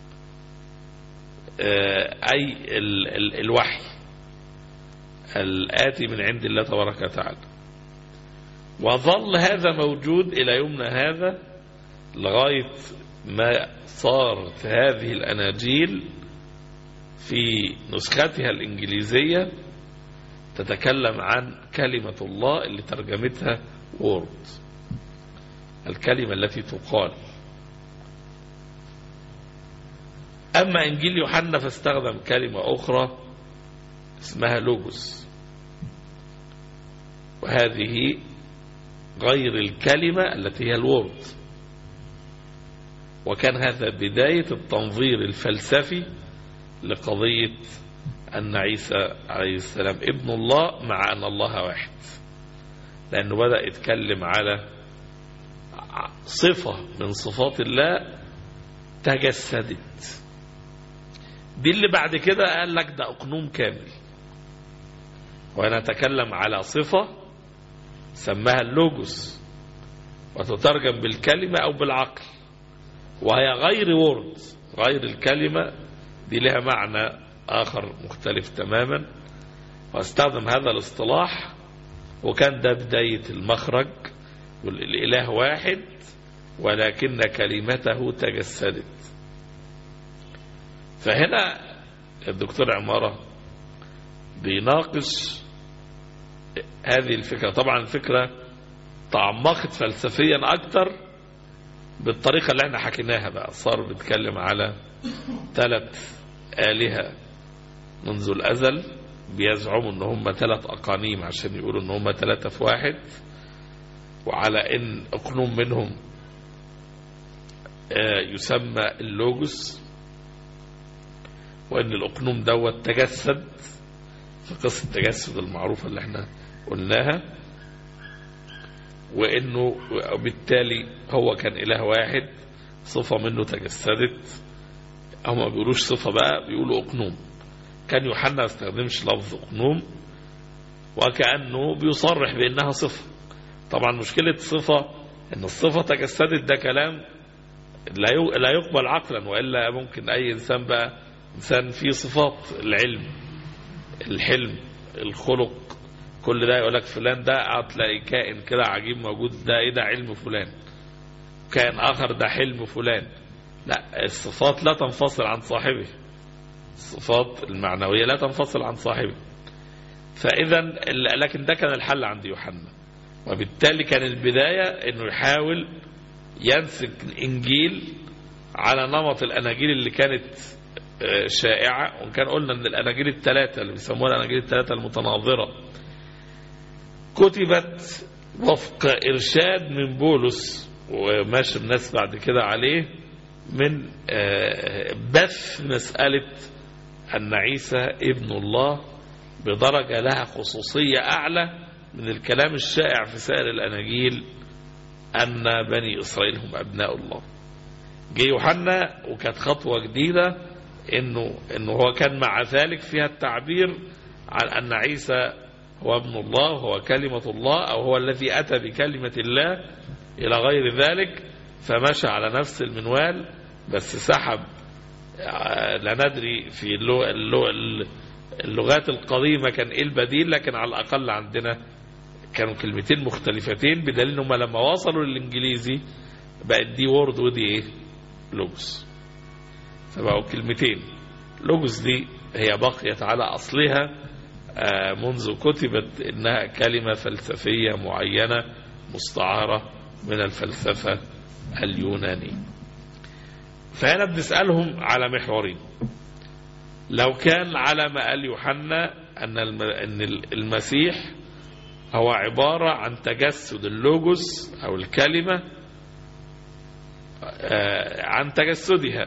S1: أي ال ال الوحي الآتي من عند الله تبارك وتعالى وظل هذا موجود إلى يومنا هذا لغاية ما صارت هذه الأناجيل في نسختها الإنجليزية تتكلم عن كلمة الله اللي ترجمتها وورد الكلمة التي تقال أما إنجيل يوحنا فاستخدم كلمة أخرى اسمها لوجوس وهذه غير الكلمة التي هي الورد وكان هذا بداية التنظير الفلسفي لقضية أن عيسى عليه السلام ابن الله مع أن الله واحد لأنه بدأ يتكلم على صفة من صفات الله تجسدت دي اللي بعد كده قال لك ده أقنوم كامل ونتكلم على صفة سماها اللوجوس وتترجم بالكلمة أو بالعقل وهي غير وورد غير الكلمة دي لها معنى آخر مختلف تماما واستخدم هذا الاصطلاح وكان ده بداية المخرج والإله واحد ولكن كلمته تجسدت فهنا الدكتور عمارة بيناقش هذه الفكرة طبعا الفكرة تعمقت فلسفيا أكتر بالطريقة اللي احنا حكيناها بقى صار بيتكلم على ثلاث آلهة منذ الأزل بيزعموا ان هم ثلاث أقانيم عشان يقولوا ان هم ثلاثة في واحد وعلى ان أقنوم منهم آه، يسمى اللوجوس وان الأقنوم دوت تجسد في قصة التجسد المعروفة اللي احنا قلناها وانه بالتالي هو كان اله واحد صفة منه تجسدت هم ما بيقولوش صفة بقى بيقولوا اقنوم كان يوحنا ما استخدمش لفظ اقنوم وكأنه بيصرح بانها صفة طبعا مشكلة صفة ان الصفة تجسدت ده كلام لا يو- لا يقبل عقلا والا ممكن اي انسان بقى انسان فيه صفات العلم الحلم الخلق كل ده يقول لك فلان ده هتلاقي كائن كده عجيب موجود ده ايه ده علم فلان كائن اخر ده حلم فلان لا الصفات لا تنفصل عن صاحبه الصفات المعنوية لا تنفصل عن صاحبه فإذا لكن ده كان الحل عند يوحنا وبالتالي كان البداية انه يحاول ينسج انجيل على نمط الاناجيل اللي كانت آه، شائعة وإن كان قلنا ان الاناجيل الثلاثة اللي بيسموها الاناجيل الثلاثة المتناظرة كتبت وفق إرشاد من بولس وماشي الناس بعد كده عليه من آه، بث مسألة أن عيسى ابن الله بدرجة لها خصوصية أعلى من الكلام الشائع في سائر الأناجيل أن بني إسرائيل هم أبناء الله جه يوحنا وكانت خطوة جديدة إنه, إنه هو كان مع ذلك فيها التعبير عن أن عيسى هو ابن الله وهو كلمة الله أو هو الذي أتى بكلمة الله إلى غير ذلك فمشى على نفس المنوال بس سحب آه، لا ندري في اللغة اللغة اللغات القديمة كان إيه البديل لكن على الأقل عندنا كانوا كلمتين مختلفتين بدليل انهم لما وصلوا للإنجليزي بقت دي وورد ودي إيه لوجوس فبقوا كلمتين لوجوس دي هي بقيت على أصلها آه، منذ كتبت إنها كلمة فلسفية معينة مستعارة من الفلسفة اليونانية فهنا بنسألهم على محورين لو كان على ما قال يوحنا أن الم- أن المسيح هو عبارة عن تجسد اللوجوس أو الكلمة آه، عن تجسدها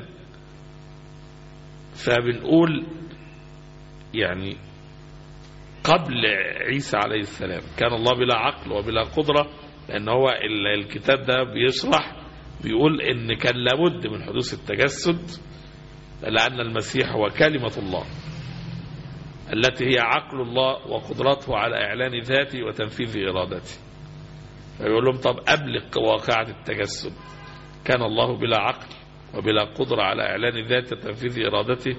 S1: فبنقول يعني قبل عيسى عليه السلام كان الله بلا عقل وبلا قدرة لأن هو ال- الكتاب ده بيشرح بيقول إن كان لابد من حدوث التجسد لأن المسيح هو كلمة الله التي هي عقل الله وقدرته على إعلان ذاته وتنفيذ إرادته فيقول لهم طب قبل واقعة التجسد كان الله بلا عقل وبلا قدرة على إعلان ذاته وتنفيذ إرادته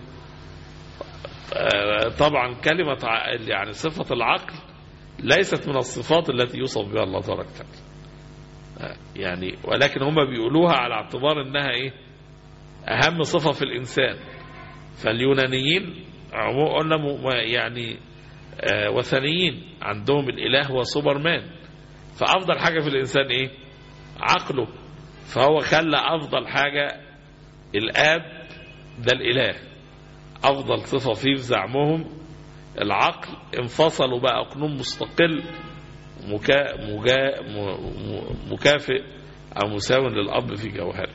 S1: آه، طبعا كلمة ع- يعني صفة العقل ليست من الصفات التي يوصف بها الله تبارك وتعالى آه، يعني ولكن هم بيقولوها على اعتبار انها ايه اهم صفة في الانسان فاليونانيين عمو قلنا م- م- يعني آه، وثنيين عندهم الاله هو سوبرمان فافضل حاجة في الانسان ايه عقله فهو خلى افضل حاجة الاب ده الاله افضل صفة فيه في زعمهم العقل انفصلوا بقى اقنوم مستقل مكا مجا م- م- مكافئ او مساو للاب في جوهره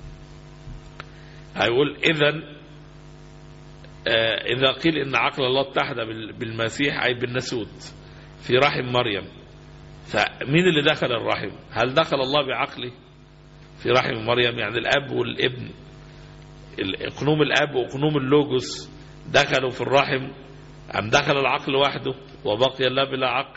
S1: هيقول اذا آه، اذا قيل ان عقل الله اتحد بال- بالمسيح اي بالناسوت في رحم مريم فمين اللي دخل الرحم هل دخل الله بعقله في رحم مريم يعني الاب والابن اقنوم الاب واقنوم اللوجوس دخلوا في الرحم ام دخل العقل وحده وبقي الله بلا عقل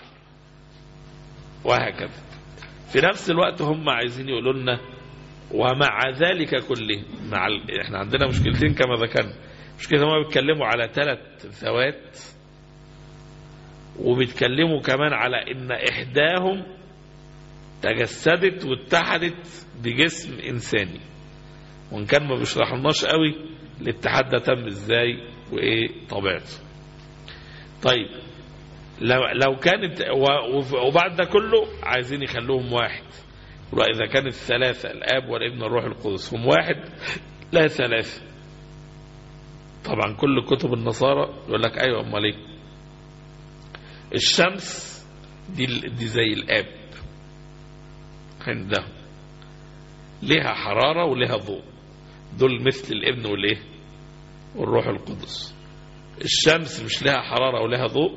S1: وهكذا في نفس الوقت هم عايزين يقولوا لنا ومع ذلك كله مع ال... احنا عندنا مشكلتين كما ذكرنا مشكلة هم بيتكلموا على ثلاث ذوات وبيتكلموا كمان على ان احداهم تجسدت واتحدت بجسم انساني وان كان ما بيشرحلناش قوي الاتحاد ده تم ازاي وايه طبيعته طيب لو لو كانت و- وف- وبعد ده كله عايزين يخلوهم واحد وإذا كانت ثلاثة الآب والابن والروح القدس هم واحد لا ثلاثة طبعا كل كتب النصارى يقول لك ايوه امال ايه الشمس دي دي زي الاب عندهم لها حرارة ولها ضوء دول مثل الابن والايه والروح القدس الشمس مش لها حرارة ولها ضوء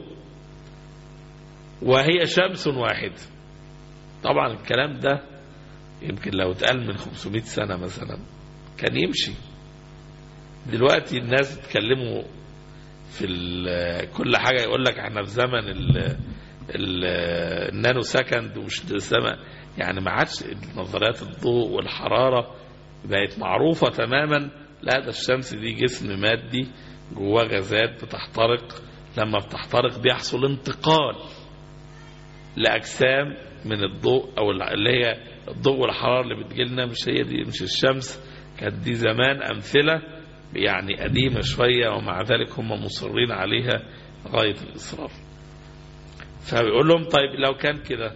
S1: وهي شمس واحدة طبعا الكلام ده يمكن لو اتقال من 500 سنة مثلا كان يمشي دلوقتي الناس بيتكلموا في كل حاجة يقول لك احنا في زمن ال ال النانو سكند ومش سما يعني ما عادش نظريات الضوء والحرارة بقت معروفة تماما لا ده الشمس دي جسم مادي جواه غازات بتحترق لما بتحترق بيحصل انتقال لأجسام من الضوء أو اللي هي الضوء والحرارة اللي بتجيلنا مش هي دي مش الشمس كانت دي زمان أمثلة يعني قديمة شوية ومع ذلك هم مصرين عليها غاية الإصرار فبيقول لهم طيب لو كان كده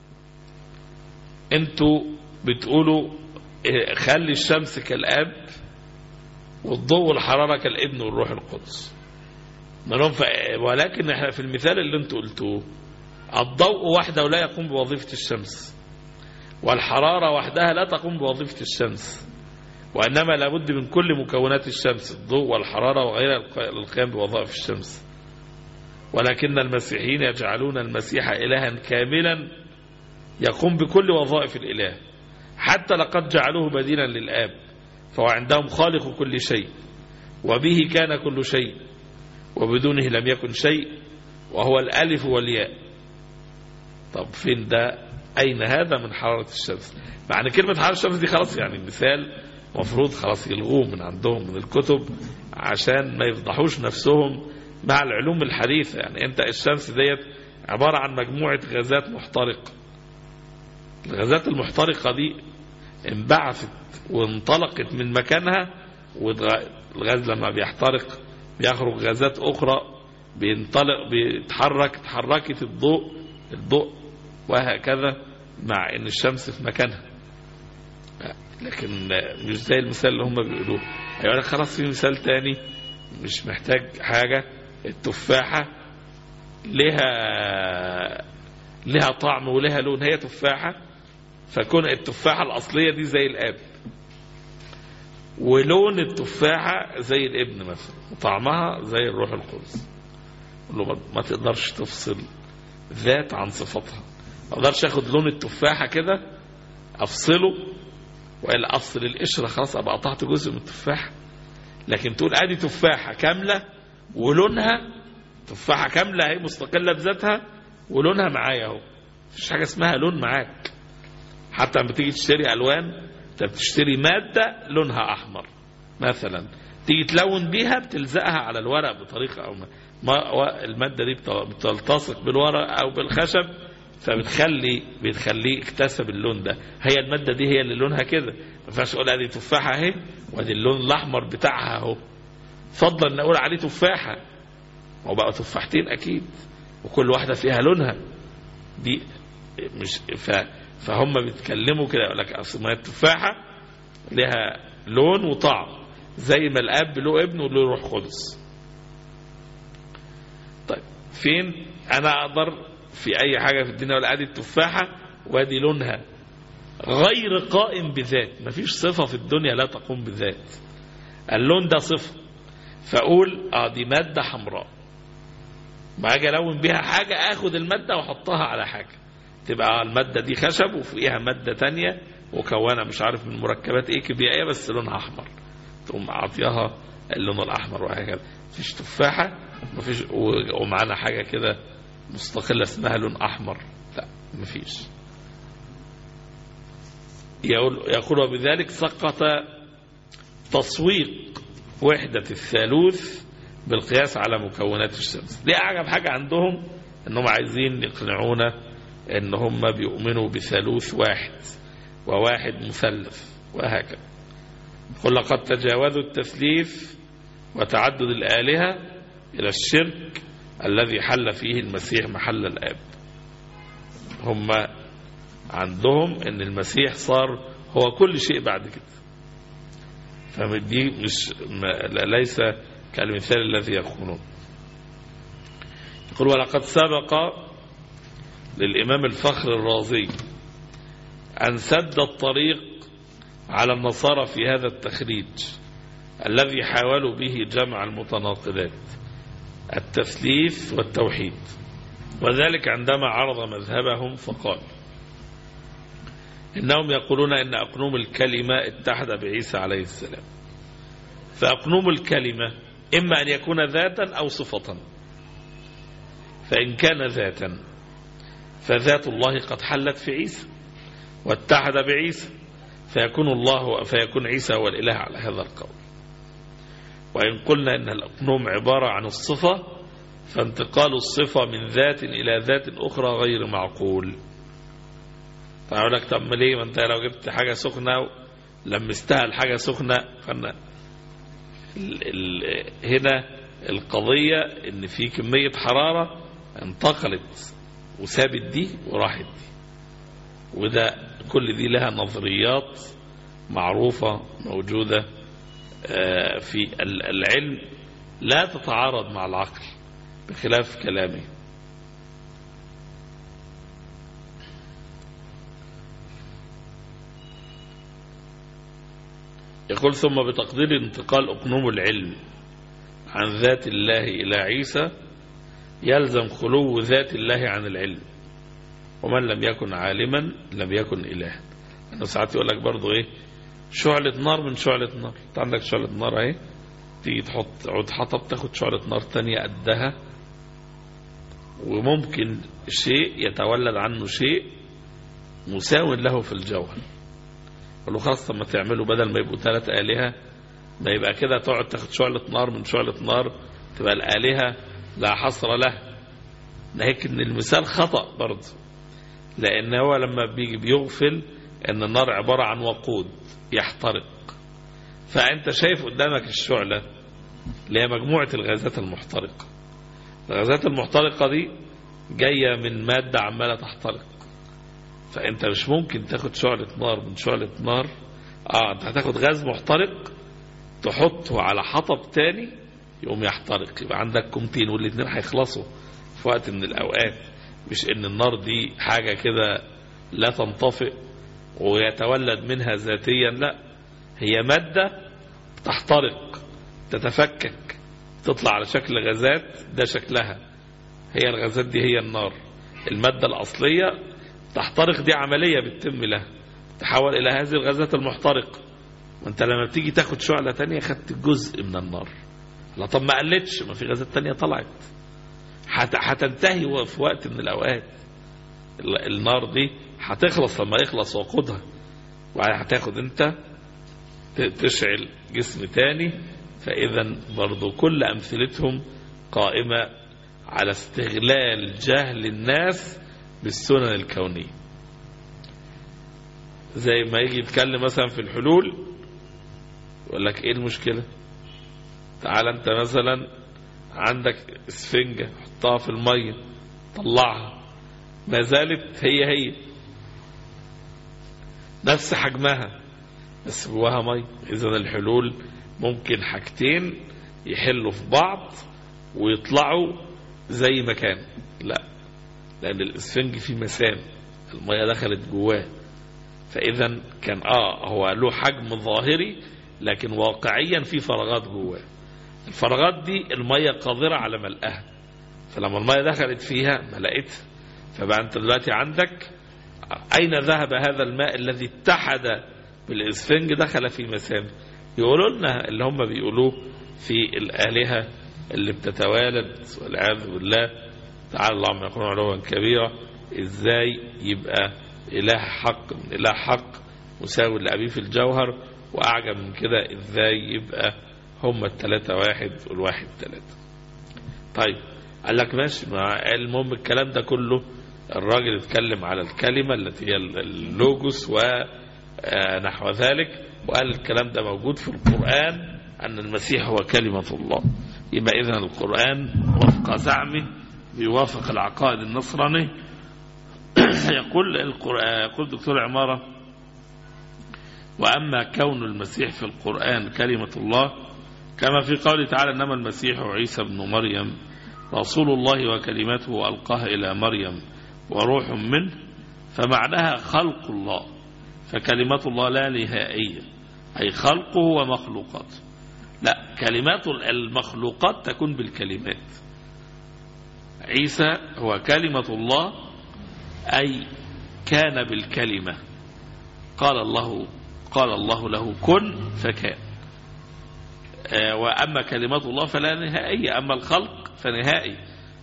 S1: انتوا بتقولوا خلي الشمس كالاب والضوء والحرارة كالابن والروح القدس منهم ولكن احنا في المثال اللي انتوا قلتوه الضوء وحده لا يقوم بوظيفة الشمس والحرارة وحدها لا تقوم بوظيفة الشمس وإنما لابد من كل مكونات الشمس الضوء والحرارة وغيرها للقيام بوظائف الشمس ولكن المسيحيين يجعلون المسيح إلها كاملا يقوم بكل وظائف الإله حتى لقد جعلوه بديلا للآب فهو عندهم خالق كل شيء وبه كان كل شيء وبدونه لم يكن شيء وهو الألف والياء طب فين ده أين هذا من حرارة الشمس معنى كلمة حرارة الشمس دي خلاص يعني المثال مفروض خلاص يلغوه من عندهم من الكتب عشان ما يفضحوش نفسهم مع العلوم الحديثة يعني انت الشمس ديت عبارة عن مجموعة غازات محترقة الغازات المحترقة دي انبعثت وانطلقت من مكانها والغاز لما بيحترق بيخرج غازات أخرى بينطلق بيتحرك تحركت الضوء الضوء وهكذا مع ان الشمس في مكانها لكن مش زي المثال اللي هم بيقولوه هيقول لك خلاص في مثال تاني مش محتاج حاجة التفاحة لها لها طعم ولها لون هي تفاحة فكون التفاحة الأصلية دي زي الآب ولون التفاحة زي الابن مثلا وطعمها زي الروح القدس له ما تقدرش تفصل ذات عن صفتها ما اقدرش اخد لون التفاحة كده افصله والا افصل القشرة خلاص ابقى قطعت جزء من التفاحة لكن تقول ادي تفاحة كاملة ولونها تفاحة كاملة هي مستقلة بذاتها ولونها معايا اهو مفيش حاجة اسمها لون معاك حتى لما تيجي تشتري الوان انت بتشتري مادة لونها احمر مثلا تيجي تلون بيها بتلزقها على الورق بطريقة او ما ما المادة دي بتلتصق بالورق او بالخشب فبتخلي بتخليه اكتسب اللون ده هي المادة دي هي اللي لونها كده ما ينفعش اقول ادي تفاحة اهي وادي اللون الاحمر بتاعها اهو فضلا ان اقول عليه تفاحة هو بقى تفاحتين اكيد وكل واحدة فيها لونها دي مش ف فهم بيتكلموا كده يقول لك اصل ما التفاحة لها لون وطعم زي ما الاب له ابن وله روح قدس طيب فين انا اقدر في اي حاجة في الدنيا ولا ادي التفاحة وادي لونها غير قائم بذات مفيش صفة في الدنيا لا تقوم بذات اللون ده صفة فاقول اه دي مادة حمراء ما اجي الون بيها حاجة اخد المادة واحطها على حاجة تبقى المادة دي خشب وفوقيها مادة تانية وكونها مش عارف من مركبات ايه كيميائية بس لونها احمر تقوم اعطيها اللون الاحمر وهكذا مفيش تفاحة مفيش ومعانا حاجة كده مستقلة اسمها لون احمر لا مفيش يقول, يقول وبذلك سقط تصويق وحدة الثالوث بالقياس على مكونات الشمس دي أعجب حاجة عندهم أنهم عايزين يقنعونا أن هم بيؤمنوا بثالوث واحد وواحد مثلث وهكذا قل لقد تجاوزوا التثليث وتعدد الآلهة إلى الشرك الذي حل فيه المسيح محل الآب هم عندهم أن المسيح صار هو كل شيء بعد كده فدي مش ليس كالمثال الذي يقولون يقول ولقد سبق للإمام الفخر الرازي أن سد الطريق على النصارى في هذا التخريج الذي حاولوا به جمع المتناقضات التثليث والتوحيد وذلك عندما عرض مذهبهم فقال إنهم يقولون إن أقنوم الكلمة اتحد بعيسى عليه السلام فأقنوم الكلمة إما أن يكون ذاتا أو صفة فإن كان ذاتا فذات الله قد حلت في عيسى واتحد بعيسى فيكون الله فيكون عيسى هو الإله على هذا القول وإن قلنا إن الأقنوم عبارة عن الصفة فانتقال الصفة من ذات إلى ذات أخرى غير معقول فأقول لك طب ما ليه ما أنت لو جبت حاجة سخنة لمستها الحاجة سخنة فأنا ال ال هنا القضية إن في كمية حرارة انتقلت وسابت دي وراحت دي وده كل دي لها نظريات معروفة موجودة في العلم لا تتعارض مع العقل بخلاف كلامه يقول ثم بتقدير انتقال أقنوم العلم عن ذات الله إلى عيسى يلزم خلو ذات الله عن العلم ومن لم يكن عالما لم يكن إله أنه ساعات يقول لك برضو إيه شعلة نار من شعلة نار انت عندك شعلة نار اهي تيجي تحط عود حطب تاخد شعلة نار تانية قدها وممكن شيء يتولد عنه شيء مساو له في الجوهر له خلاص ما تعمله بدل ما يبقوا ثلاث آلهة ما يبقى كده تقعد تاخد شعلة نار من شعلة نار تبقى الآلهة لا حصر له لكن المثال خطأ برضه لأن هو لما بيجي بيغفل أن النار عبارة عن وقود يحترق فأنت شايف قدامك الشعلة اللي هي مجموعة الغازات المحترقة الغازات المحترقة دي جاية من مادة عمالة تحترق فأنت مش ممكن تاخد شعلة نار من شعلة نار اه انت هتاخد غاز محترق تحطه على حطب تاني يقوم يحترق يبقى عندك كومتين والاثنين هيخلصوا في وقت من الأوقات مش ان النار دي حاجة كده لا تنطفئ ويتولد منها ذاتيا لا هي مادة تحترق تتفكك تطلع على شكل غازات ده شكلها هي الغازات دي هي النار المادة الأصلية تحترق دي عملية بتتم لها تحول إلى هذه الغازات المحترقة وانت لما بتيجي تاخد شعلة تانية خدت جزء من النار لا طب ما قلتش ما في غازات تانية طلعت هتنتهي في وقت من الأوقات النار دي هتخلص لما يخلص وقودها وبعدين هتاخد انت تشعل جسم تاني فإذا برضو كل أمثلتهم قائمة على استغلال جهل الناس بالسنن الكونية زي ما يجي يتكلم مثلا في الحلول يقول لك ايه المشكلة تعال انت مثلا عندك اسفنجة حطها في المية طلعها ما زالت هي هي نفس حجمها بس جواها مي اذا الحلول ممكن حاجتين يحلوا في بعض ويطلعوا زي ما كان لا لان الاسفنج فيه مسام المية دخلت جواه فاذا كان اه هو له حجم ظاهري لكن واقعيا في فراغات جواه الفراغات دي المية قادرة على ملئها فلما المية دخلت فيها ملأتها فبقى انت دلوقتي عندك أين ذهب هذا الماء الذي اتحد بالإسفنج دخل في مسام يقولوا لنا اللي هم بيقولوه في الآلهة اللي بتتوالد والعياذ بالله تعالى الله عما يقولون علوا كبيرا ازاي يبقى إله حق من إله حق مساوي لأبيه في الجوهر وأعجب من كده ازاي يبقى هم الثلاثة واحد والواحد ثلاثة طيب قال لك ماشي المهم الكلام ده كله الراجل اتكلم على الكلمة التي هي اللوجوس ونحو ذلك وقال الكلام ده موجود في القرآن أن المسيح هو كلمة الله يبقى إذن القرآن وفق زعمه بيوافق العقائد النصراني يقول القرآن يقول دكتور عمارة وأما كون المسيح في القرآن كلمة الله كما في قوله تعالى إنما المسيح عيسى بن مريم رسول الله وكلمته ألقاها إلى مريم وروح منه فمعناها خلق الله فكلمة الله لا نهائية أي خلقه ومخلوقاته لا كلمات المخلوقات تكون بالكلمات عيسى هو كلمة الله أي كان بالكلمة قال الله قال الله له كن فكان آه، وأما كلمات الله فلا نهائية أما الخلق فنهائي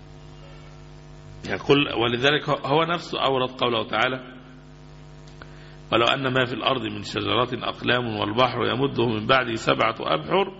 S1: يقول ولذلك هو نفسه أورد قوله تعالى ولو أن ما في الأرض من شجرات أقلام والبحر يمده من بعده سبعة أبحر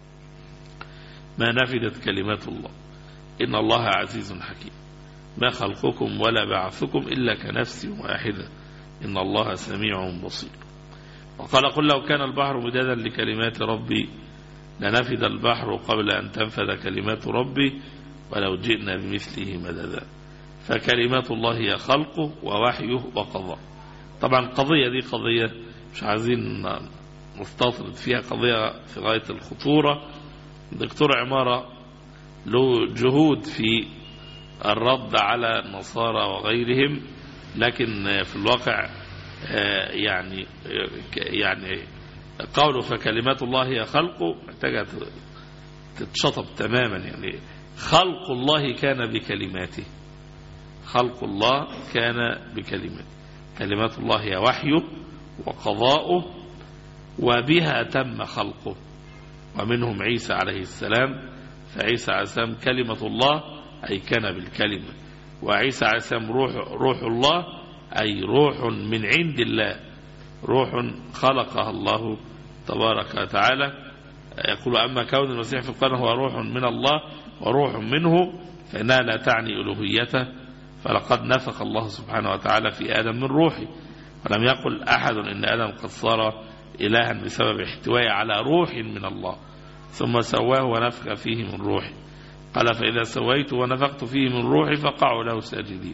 S1: ما نفدت كلمات الله إن الله عزيز حكيم ما خلقكم ولا بعثكم إلا كنفس واحدة إن الله سميع بصير وقال قل لو كان البحر مدادا لكلمات ربي لنفد البحر قبل أن تنفذ كلمات ربي ولو جئنا بمثله مددا فكلمات الله هي خلقه ووحيه وقضاء طبعا القضية دي قضية مش عايزين نستطرد فيها قضية في غاية الخطورة دكتور عمارة له جهود في الرد على النصارى وغيرهم لكن في الواقع يعني يعني قوله فكلمات الله هي خلقه محتاجة تتشطب تماما يعني خلق الله كان بكلماته خلق الله كان بكلماته كلمات الله هي وحيه وقضاؤه وبها تم خلقه ومنهم عيسى عليه السلام فعيسى عليه السلام كلمة الله أي كان بالكلمة وعيسى عليه السلام روح, روح الله أي روح من عند الله روح خلقها الله تبارك وتعالى يقول أما كون المسيح في القرآن هو روح من الله وروح منه فإنها لا تعني ألوهيته فلقد نفخ الله سبحانه وتعالى في آدم من روحه ولم يقل أحد إن آدم قد صار إلها بسبب احتوائه على روح من الله ثم سواه ونفخ فيه من روحي قال فإذا سويت ونفخت فيه من روحي فقعوا له ساجدين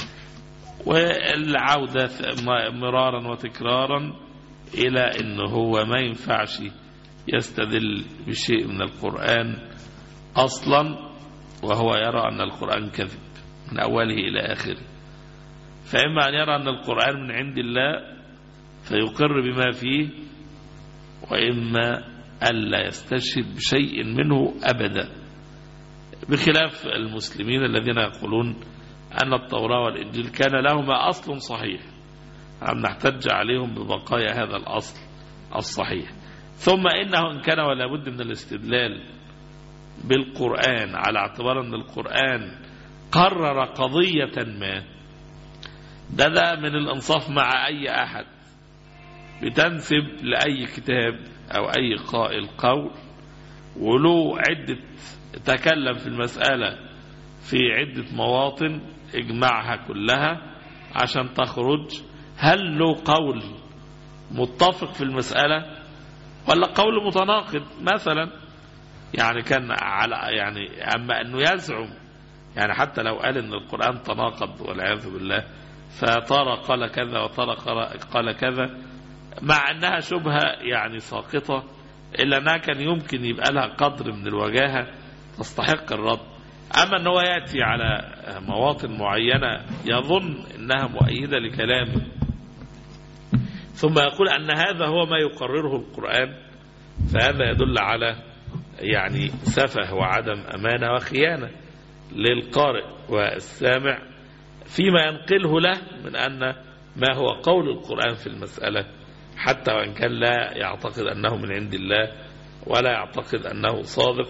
S1: والعودة مرارا وتكرارا إلى أنه هو ما ينفعش يستدل بشيء من القرآن أصلا وهو يرى أن القرآن كذب من أوله إلى آخره فإما أن يرى أن القرآن من عند الله فيقر بما فيه وإما ألا يستشهد بشيء منه أبدا بخلاف المسلمين الذين يقولون أن التوراة والإنجيل كان لهما أصل صحيح أم نحتج عليهم ببقايا هذا الأصل الصحيح ثم إنه إن كان ولا بد من الاستدلال بالقرآن على اعتبار أن القرآن قرر قضية ما ده ده من الانصاف مع أي أحد بتنسب لأي كتاب أو أي قائل قول وله عدة تكلم في المسألة في عدة مواطن اجمعها كلها عشان تخرج هل له قول متفق في المسألة ولا قول متناقض مثلا يعني كان على يعني أما أنه يزعم يعني حتى لو قال أن القرآن تناقض والعياذ بالله فترى قال كذا وترى قال كذا مع أنها شبهة يعني ساقطة إلا أنها كان يمكن يبقى لها قدر من الوجاهة تستحق الرد أما أنه يأتي على مواطن معينة يظن أنها مؤيدة لكلامه ثم يقول أن هذا هو ما يقرره القرآن فهذا يدل على يعني سفه وعدم أمانة وخيانة للقارئ والسامع فيما ينقله له من أن ما هو قول القرآن في المسألة حتى وإن كان لا يعتقد أنه من عند الله ولا يعتقد أنه صادق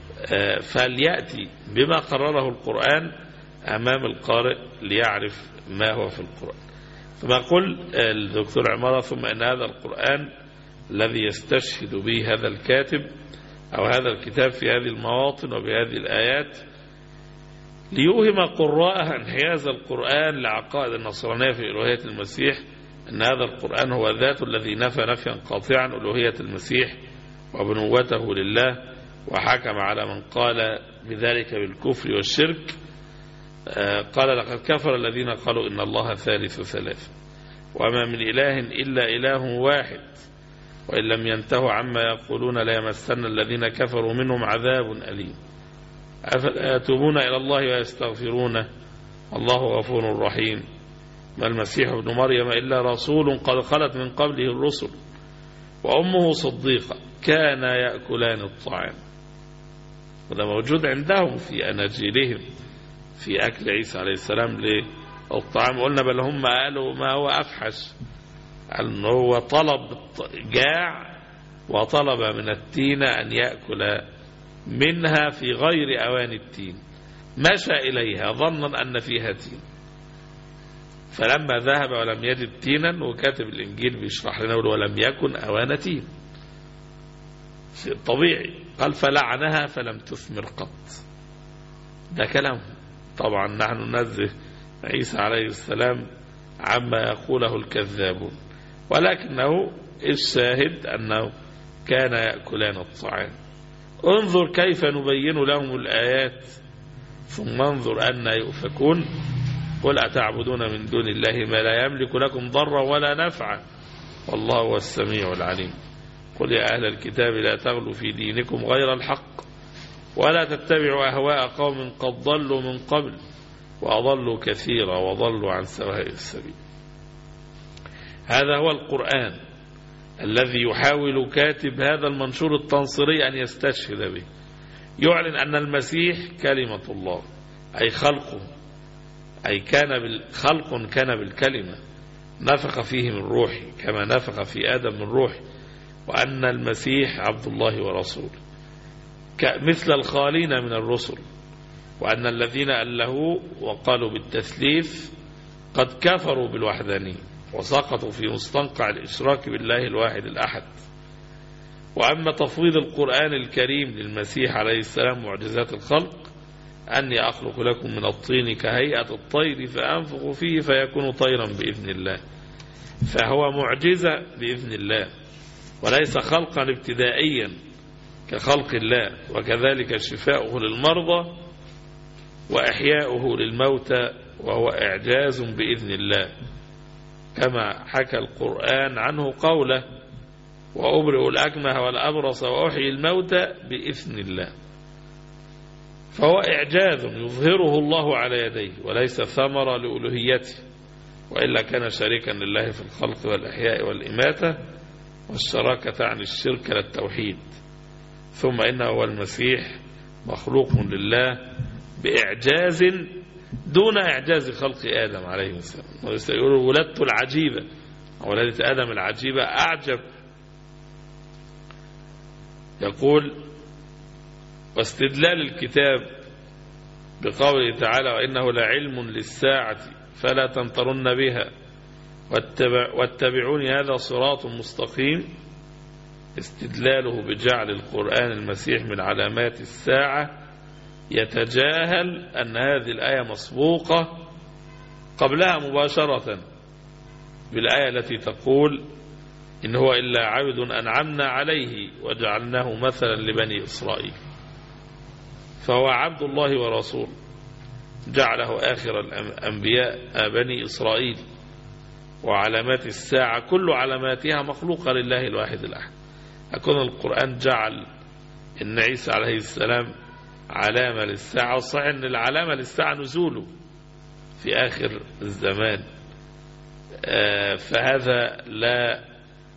S1: فليأتي بما قرره القرآن أمام القارئ ليعرف ما هو في القرآن ثم يقول الدكتور عمارة ثم أن هذا القرآن الذي يستشهد به هذا الكاتب أو هذا الكتاب في هذه المواطن وبهذه الآيات ليوهم قراءها انحياز القرآن لعقائد النصرانية في ألوهية المسيح أن هذا القرآن هو ذات الذي نفى نفيا قاطعا ألوهية المسيح وبنوته لله وحكم على من قال بذلك بالكفر والشرك قال لقد كفر الذين قالوا إن الله ثالث ثلاثة وما من إله إلا إله واحد وإن لم ينتهوا عما يقولون ليمسن الذين كفروا منهم عذاب أليم أفلا يتوبون إلى الله ويستغفرونه الله غفور رحيم ما المسيح ابن مريم إلا رسول قد خلت من قبله الرسل وأمه صديقة كان يأكلان الطعام وده موجود عندهم في أناجيلهم في أكل عيسى عليه السلام للطعام قلنا بل هم قالوا ما هو أفحش قال إن هو طلب جاع وطلب من التين أن يأكل منها في غير أوان التين مشى إليها ظنا أن فيها تين فلما ذهب ولم يجد تينا وكاتب الإنجيل بيشرح لنا ولم يكن أوان تين شيء طبيعي قال فلعنها فلم تثمر قط ده كلام طبعا نحن ننزه عيسى عليه السلام عما يقوله الكذابون ولكنه الشاهد أنه كان يأكلان الطعام انظر كيف نبين لهم الآيات ثم انظر أن يؤفكون قل أتعبدون من دون الله ما لا يملك لكم ضرا ولا نفعا والله هو السميع العليم قل يا أهل الكتاب لا تغلوا في دينكم غير الحق ولا تتبعوا أهواء قوم قد ضلوا من قبل وأضلوا كثيرا وضلوا عن سواء السبيل هذا هو القرآن الذي يحاول كاتب هذا المنشور التنصري أن يستشهد به يعلن أن المسيح كلمة الله أي خلقه أي كان خلق كان بالكلمة نفخ فيه من روحي كما نفخ في آدم من روحي وأن المسيح عبد الله ورسوله مثل الخالين من الرسل وأن الذين ألهوا وقالوا بالتثليث قد كفروا بالوحدانية وسقطوا في مستنقع الإشراك بالله الواحد الأحد وأما تفويض القرآن الكريم للمسيح عليه السلام معجزات الخلق أني أخلق لكم من الطين كهيئة الطير فأنفخ فيه فيكون طيرا بإذن الله فهو معجزة بإذن الله وليس خلقا ابتدائيا كخلق الله وكذلك شفاؤه للمرضى وإحياؤه للموتى وهو إعجاز بإذن الله كما حكى القرآن عنه قوله وأبرئ الأكمه والأبرص وأحيي الموتى بإذن الله فهو إعجاز يظهره الله على يديه وليس ثمرة لألوهيته وإلا كان شريكا لله في الخلق والإحياء والإماتة والشراكة عن الشرك للتوحيد ثم إنه هو المسيح مخلوق لله بإعجاز دون إعجاز خلق آدم عليه السلام ويقولوا ولادته العجيبة ولادة آدم العجيبة أعجب يقول واستدلال الكتاب بقوله تعالى وإنه لعلم للساعة فلا تمترن بها واتبع واتبعوني هذا صراط مستقيم استدلاله بجعل القرآن المسيح من علامات الساعة يتجاهل أن هذه الآية مسبوقة قبلها مباشرة بالآية التي تقول إن هو إلا عبد أنعمنا عليه وجعلناه مثلا لبني إسرائيل فهو عبد الله ورسول جعله آخر الأنبياء بني إسرائيل وعلامات الساعة كل علاماتها مخلوقة لله الواحد الأحد أكون القرآن جعل إن عيسى عليه السلام علامة للساعة وصحيح أن العلامة للساعة نزوله في آخر الزمان فهذا لا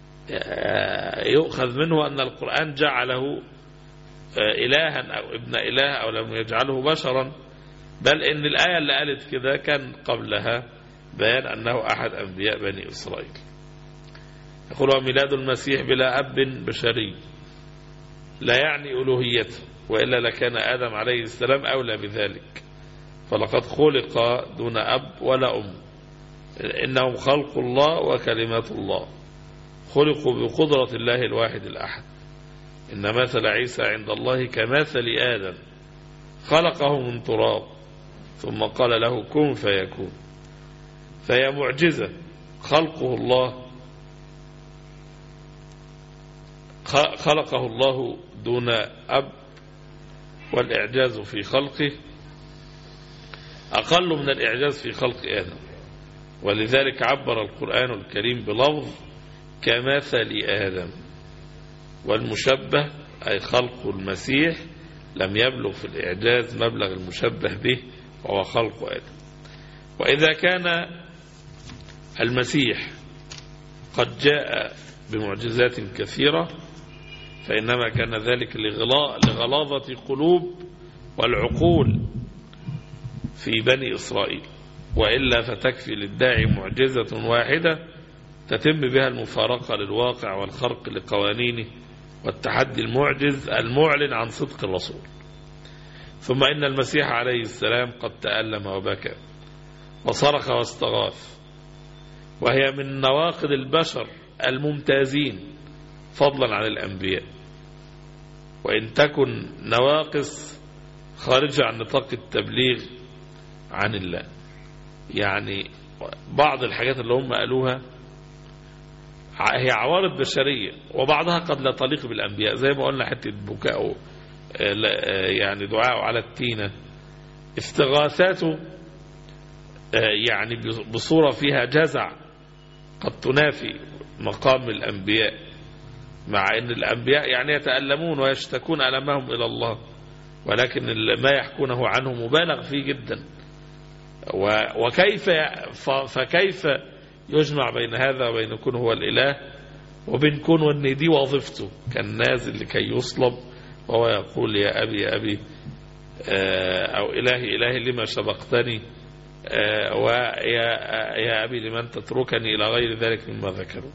S1: يؤخذ منه أن القرآن جعله إلها أو ابن إله أو لم يجعله بشرا بل إن الآية اللي قالت كده كان قبلها بيان أنه أحد أنبياء بني إسرائيل يقول وميلاد المسيح بلا أب بشري لا يعني ألوهيته وإلا لكان آدم عليه السلام أولى بذلك فلقد خلق دون أب ولا أم إنهم خلق الله وكلمات الله خلقوا بقدرة الله الواحد الأحد إن مثل عيسى عند الله كمثل آدم خلقه من تراب ثم قال له كن فيكون فهي معجزة خلقه الله خلقه الله دون أب والإعجاز في خلقه أقل من الإعجاز في خلق آدم ولذلك عبر القرآن الكريم بلفظ كمثل آدم والمشبه أي خلق المسيح لم يبلغ في الإعجاز مبلغ المشبه به وهو خلق آدم وإذا كان المسيح قد جاء بمعجزات كثيرة فإنما كان ذلك لغلاظة قلوب والعقول في بني إسرائيل وإلا فتكفي للداعي معجزة واحدة تتم بها المفارقة للواقع والخرق لقوانينه والتحدي المعجز المعلن عن صدق الرسول ثم إن المسيح عليه السلام قد تألم وبكى وصرخ واستغاث وهي من نواقض البشر الممتازين فضلا عن الأنبياء وإن تكن نواقص خارجة عن نطاق التبليغ عن الله يعني بعض الحاجات اللي هم قالوها هي عوارض بشرية وبعضها قد لا تليق بالأنبياء زي ما قلنا حتة بكاء يعني دعاء على التينة استغاثاته يعني بصورة فيها جزع قد تنافي مقام الأنبياء مع أن الأنبياء يعني يتألمون ويشتكون ألمهم إلى الله ولكن ما يحكونه عنه مبالغ فيه جدا وكيف فكيف يجمع بين هذا وبين كون هو الإله وبين كون وان دي وظيفته كان نازل لكي يصلب وهو يقول يا أبي يا أبي أو إلهي إلهي لما سبقتني ويا يا أبي لمن تتركني إلى غير ذلك مما ذكروا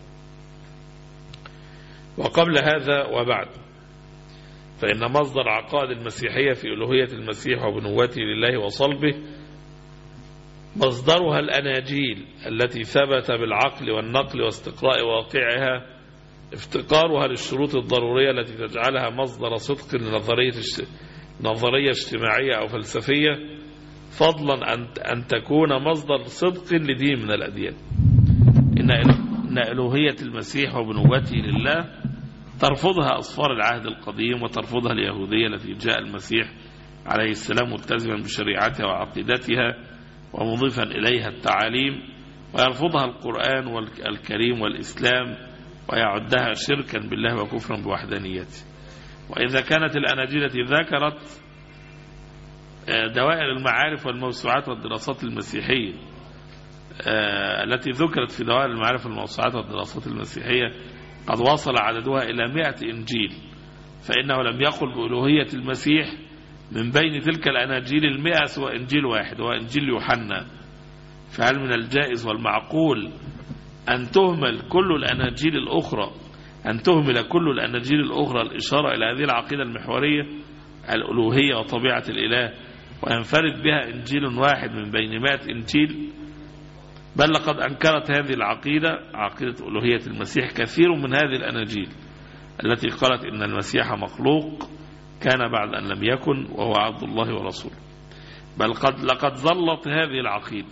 S1: وقبل هذا وبعد فإن مصدر عقائد المسيحية في ألوهية المسيح وبنوته لله وصلبه مصدرها الأناجيل التي ثبت بالعقل والنقل واستقراء واقعها افتقارها للشروط الضرورية التي تجعلها مصدر صدق لنظرية نظرية اجتماعية أو فلسفية فضلا أن تكون مصدر صدق لدين من الأديان إن ألوهية المسيح وبنوته لله ترفضها أصفار العهد القديم وترفضها اليهودية التي جاء المسيح عليه السلام ملتزما بشريعتها وعقيدتها ومضيفا إليها التعاليم ويرفضها القرآن الكريم والإسلام ويعدها شركا بالله وكفرا بوحدانيته وإذا كانت الأناجيل التي ذكرت دوائر المعارف والموسوعات والدراسات المسيحية التي ذكرت في دوائر المعارف والموسوعات والدراسات المسيحية قد وصل عددها إلى مئة إنجيل فإنه لم يقل بألوهية المسيح من بين تلك الأناجيل المئة سوى إنجيل واحد هو إنجيل يوحنا فهل من الجائز والمعقول أن تهمل كل الأناجيل الأخرى أن تهمل كل الأناجيل الأخرى الإشارة إلى هذه العقيدة المحورية الألوهية وطبيعة الإله وينفرد بها إنجيل واحد من بين مائة إنجيل بل لقد أنكرت هذه العقيدة عقيدة ألوهية المسيح كثير من هذه الأناجيل التي قالت إن المسيح مخلوق كان بعد أن لم يكن وهو عبد الله ورسوله بل قد لقد ظلت هذه العقيدة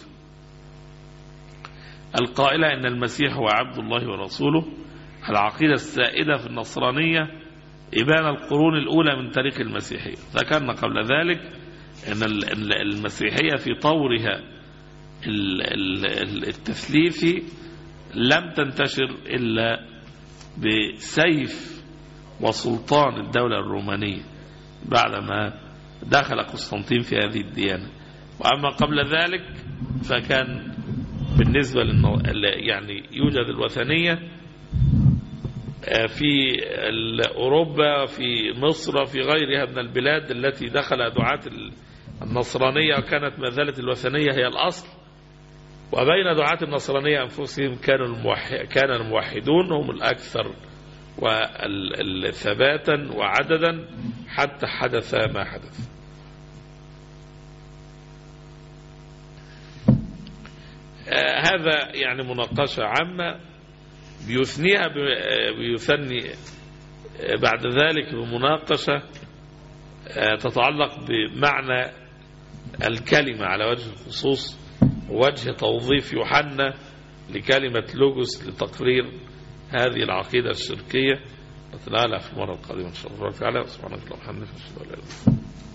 S1: القائلة إن المسيح هو عبد الله ورسوله العقيدة السائدة في النصرانية إبان القرون الأولى من تاريخ المسيحية ذكرنا قبل ذلك أن المسيحية في طورها التثليثي لم تنتشر إلا بسيف وسلطان الدولة الرومانية بعدما دخل قسطنطين في هذه الديانة وأما قبل ذلك فكان بالنسبة للنو... يعني يوجد الوثنية في أوروبا في مصر في غيرها من البلاد التي دخل دعاة النصرانية وكانت ما زالت الوثنية هي الأصل وبين دعاة النصرانية أنفسهم كانوا الموحد كان الموحدون هم الأكثر ثباتا وعددا حتى حدث ما حدث آه هذا يعني مناقشة عامة بيثنيها بيثني بعد ذلك بمناقشة آه تتعلق بمعنى الكلمة على وجه الخصوص وجه توظيف يوحنا لكلمة لوجوس لتقرير هذه العقيدة الشركية نتنالها في المرة القادمة إن شاء الله تعالى سبحانك اللهم وبحمدك أشهد أن لا إله إلا أنت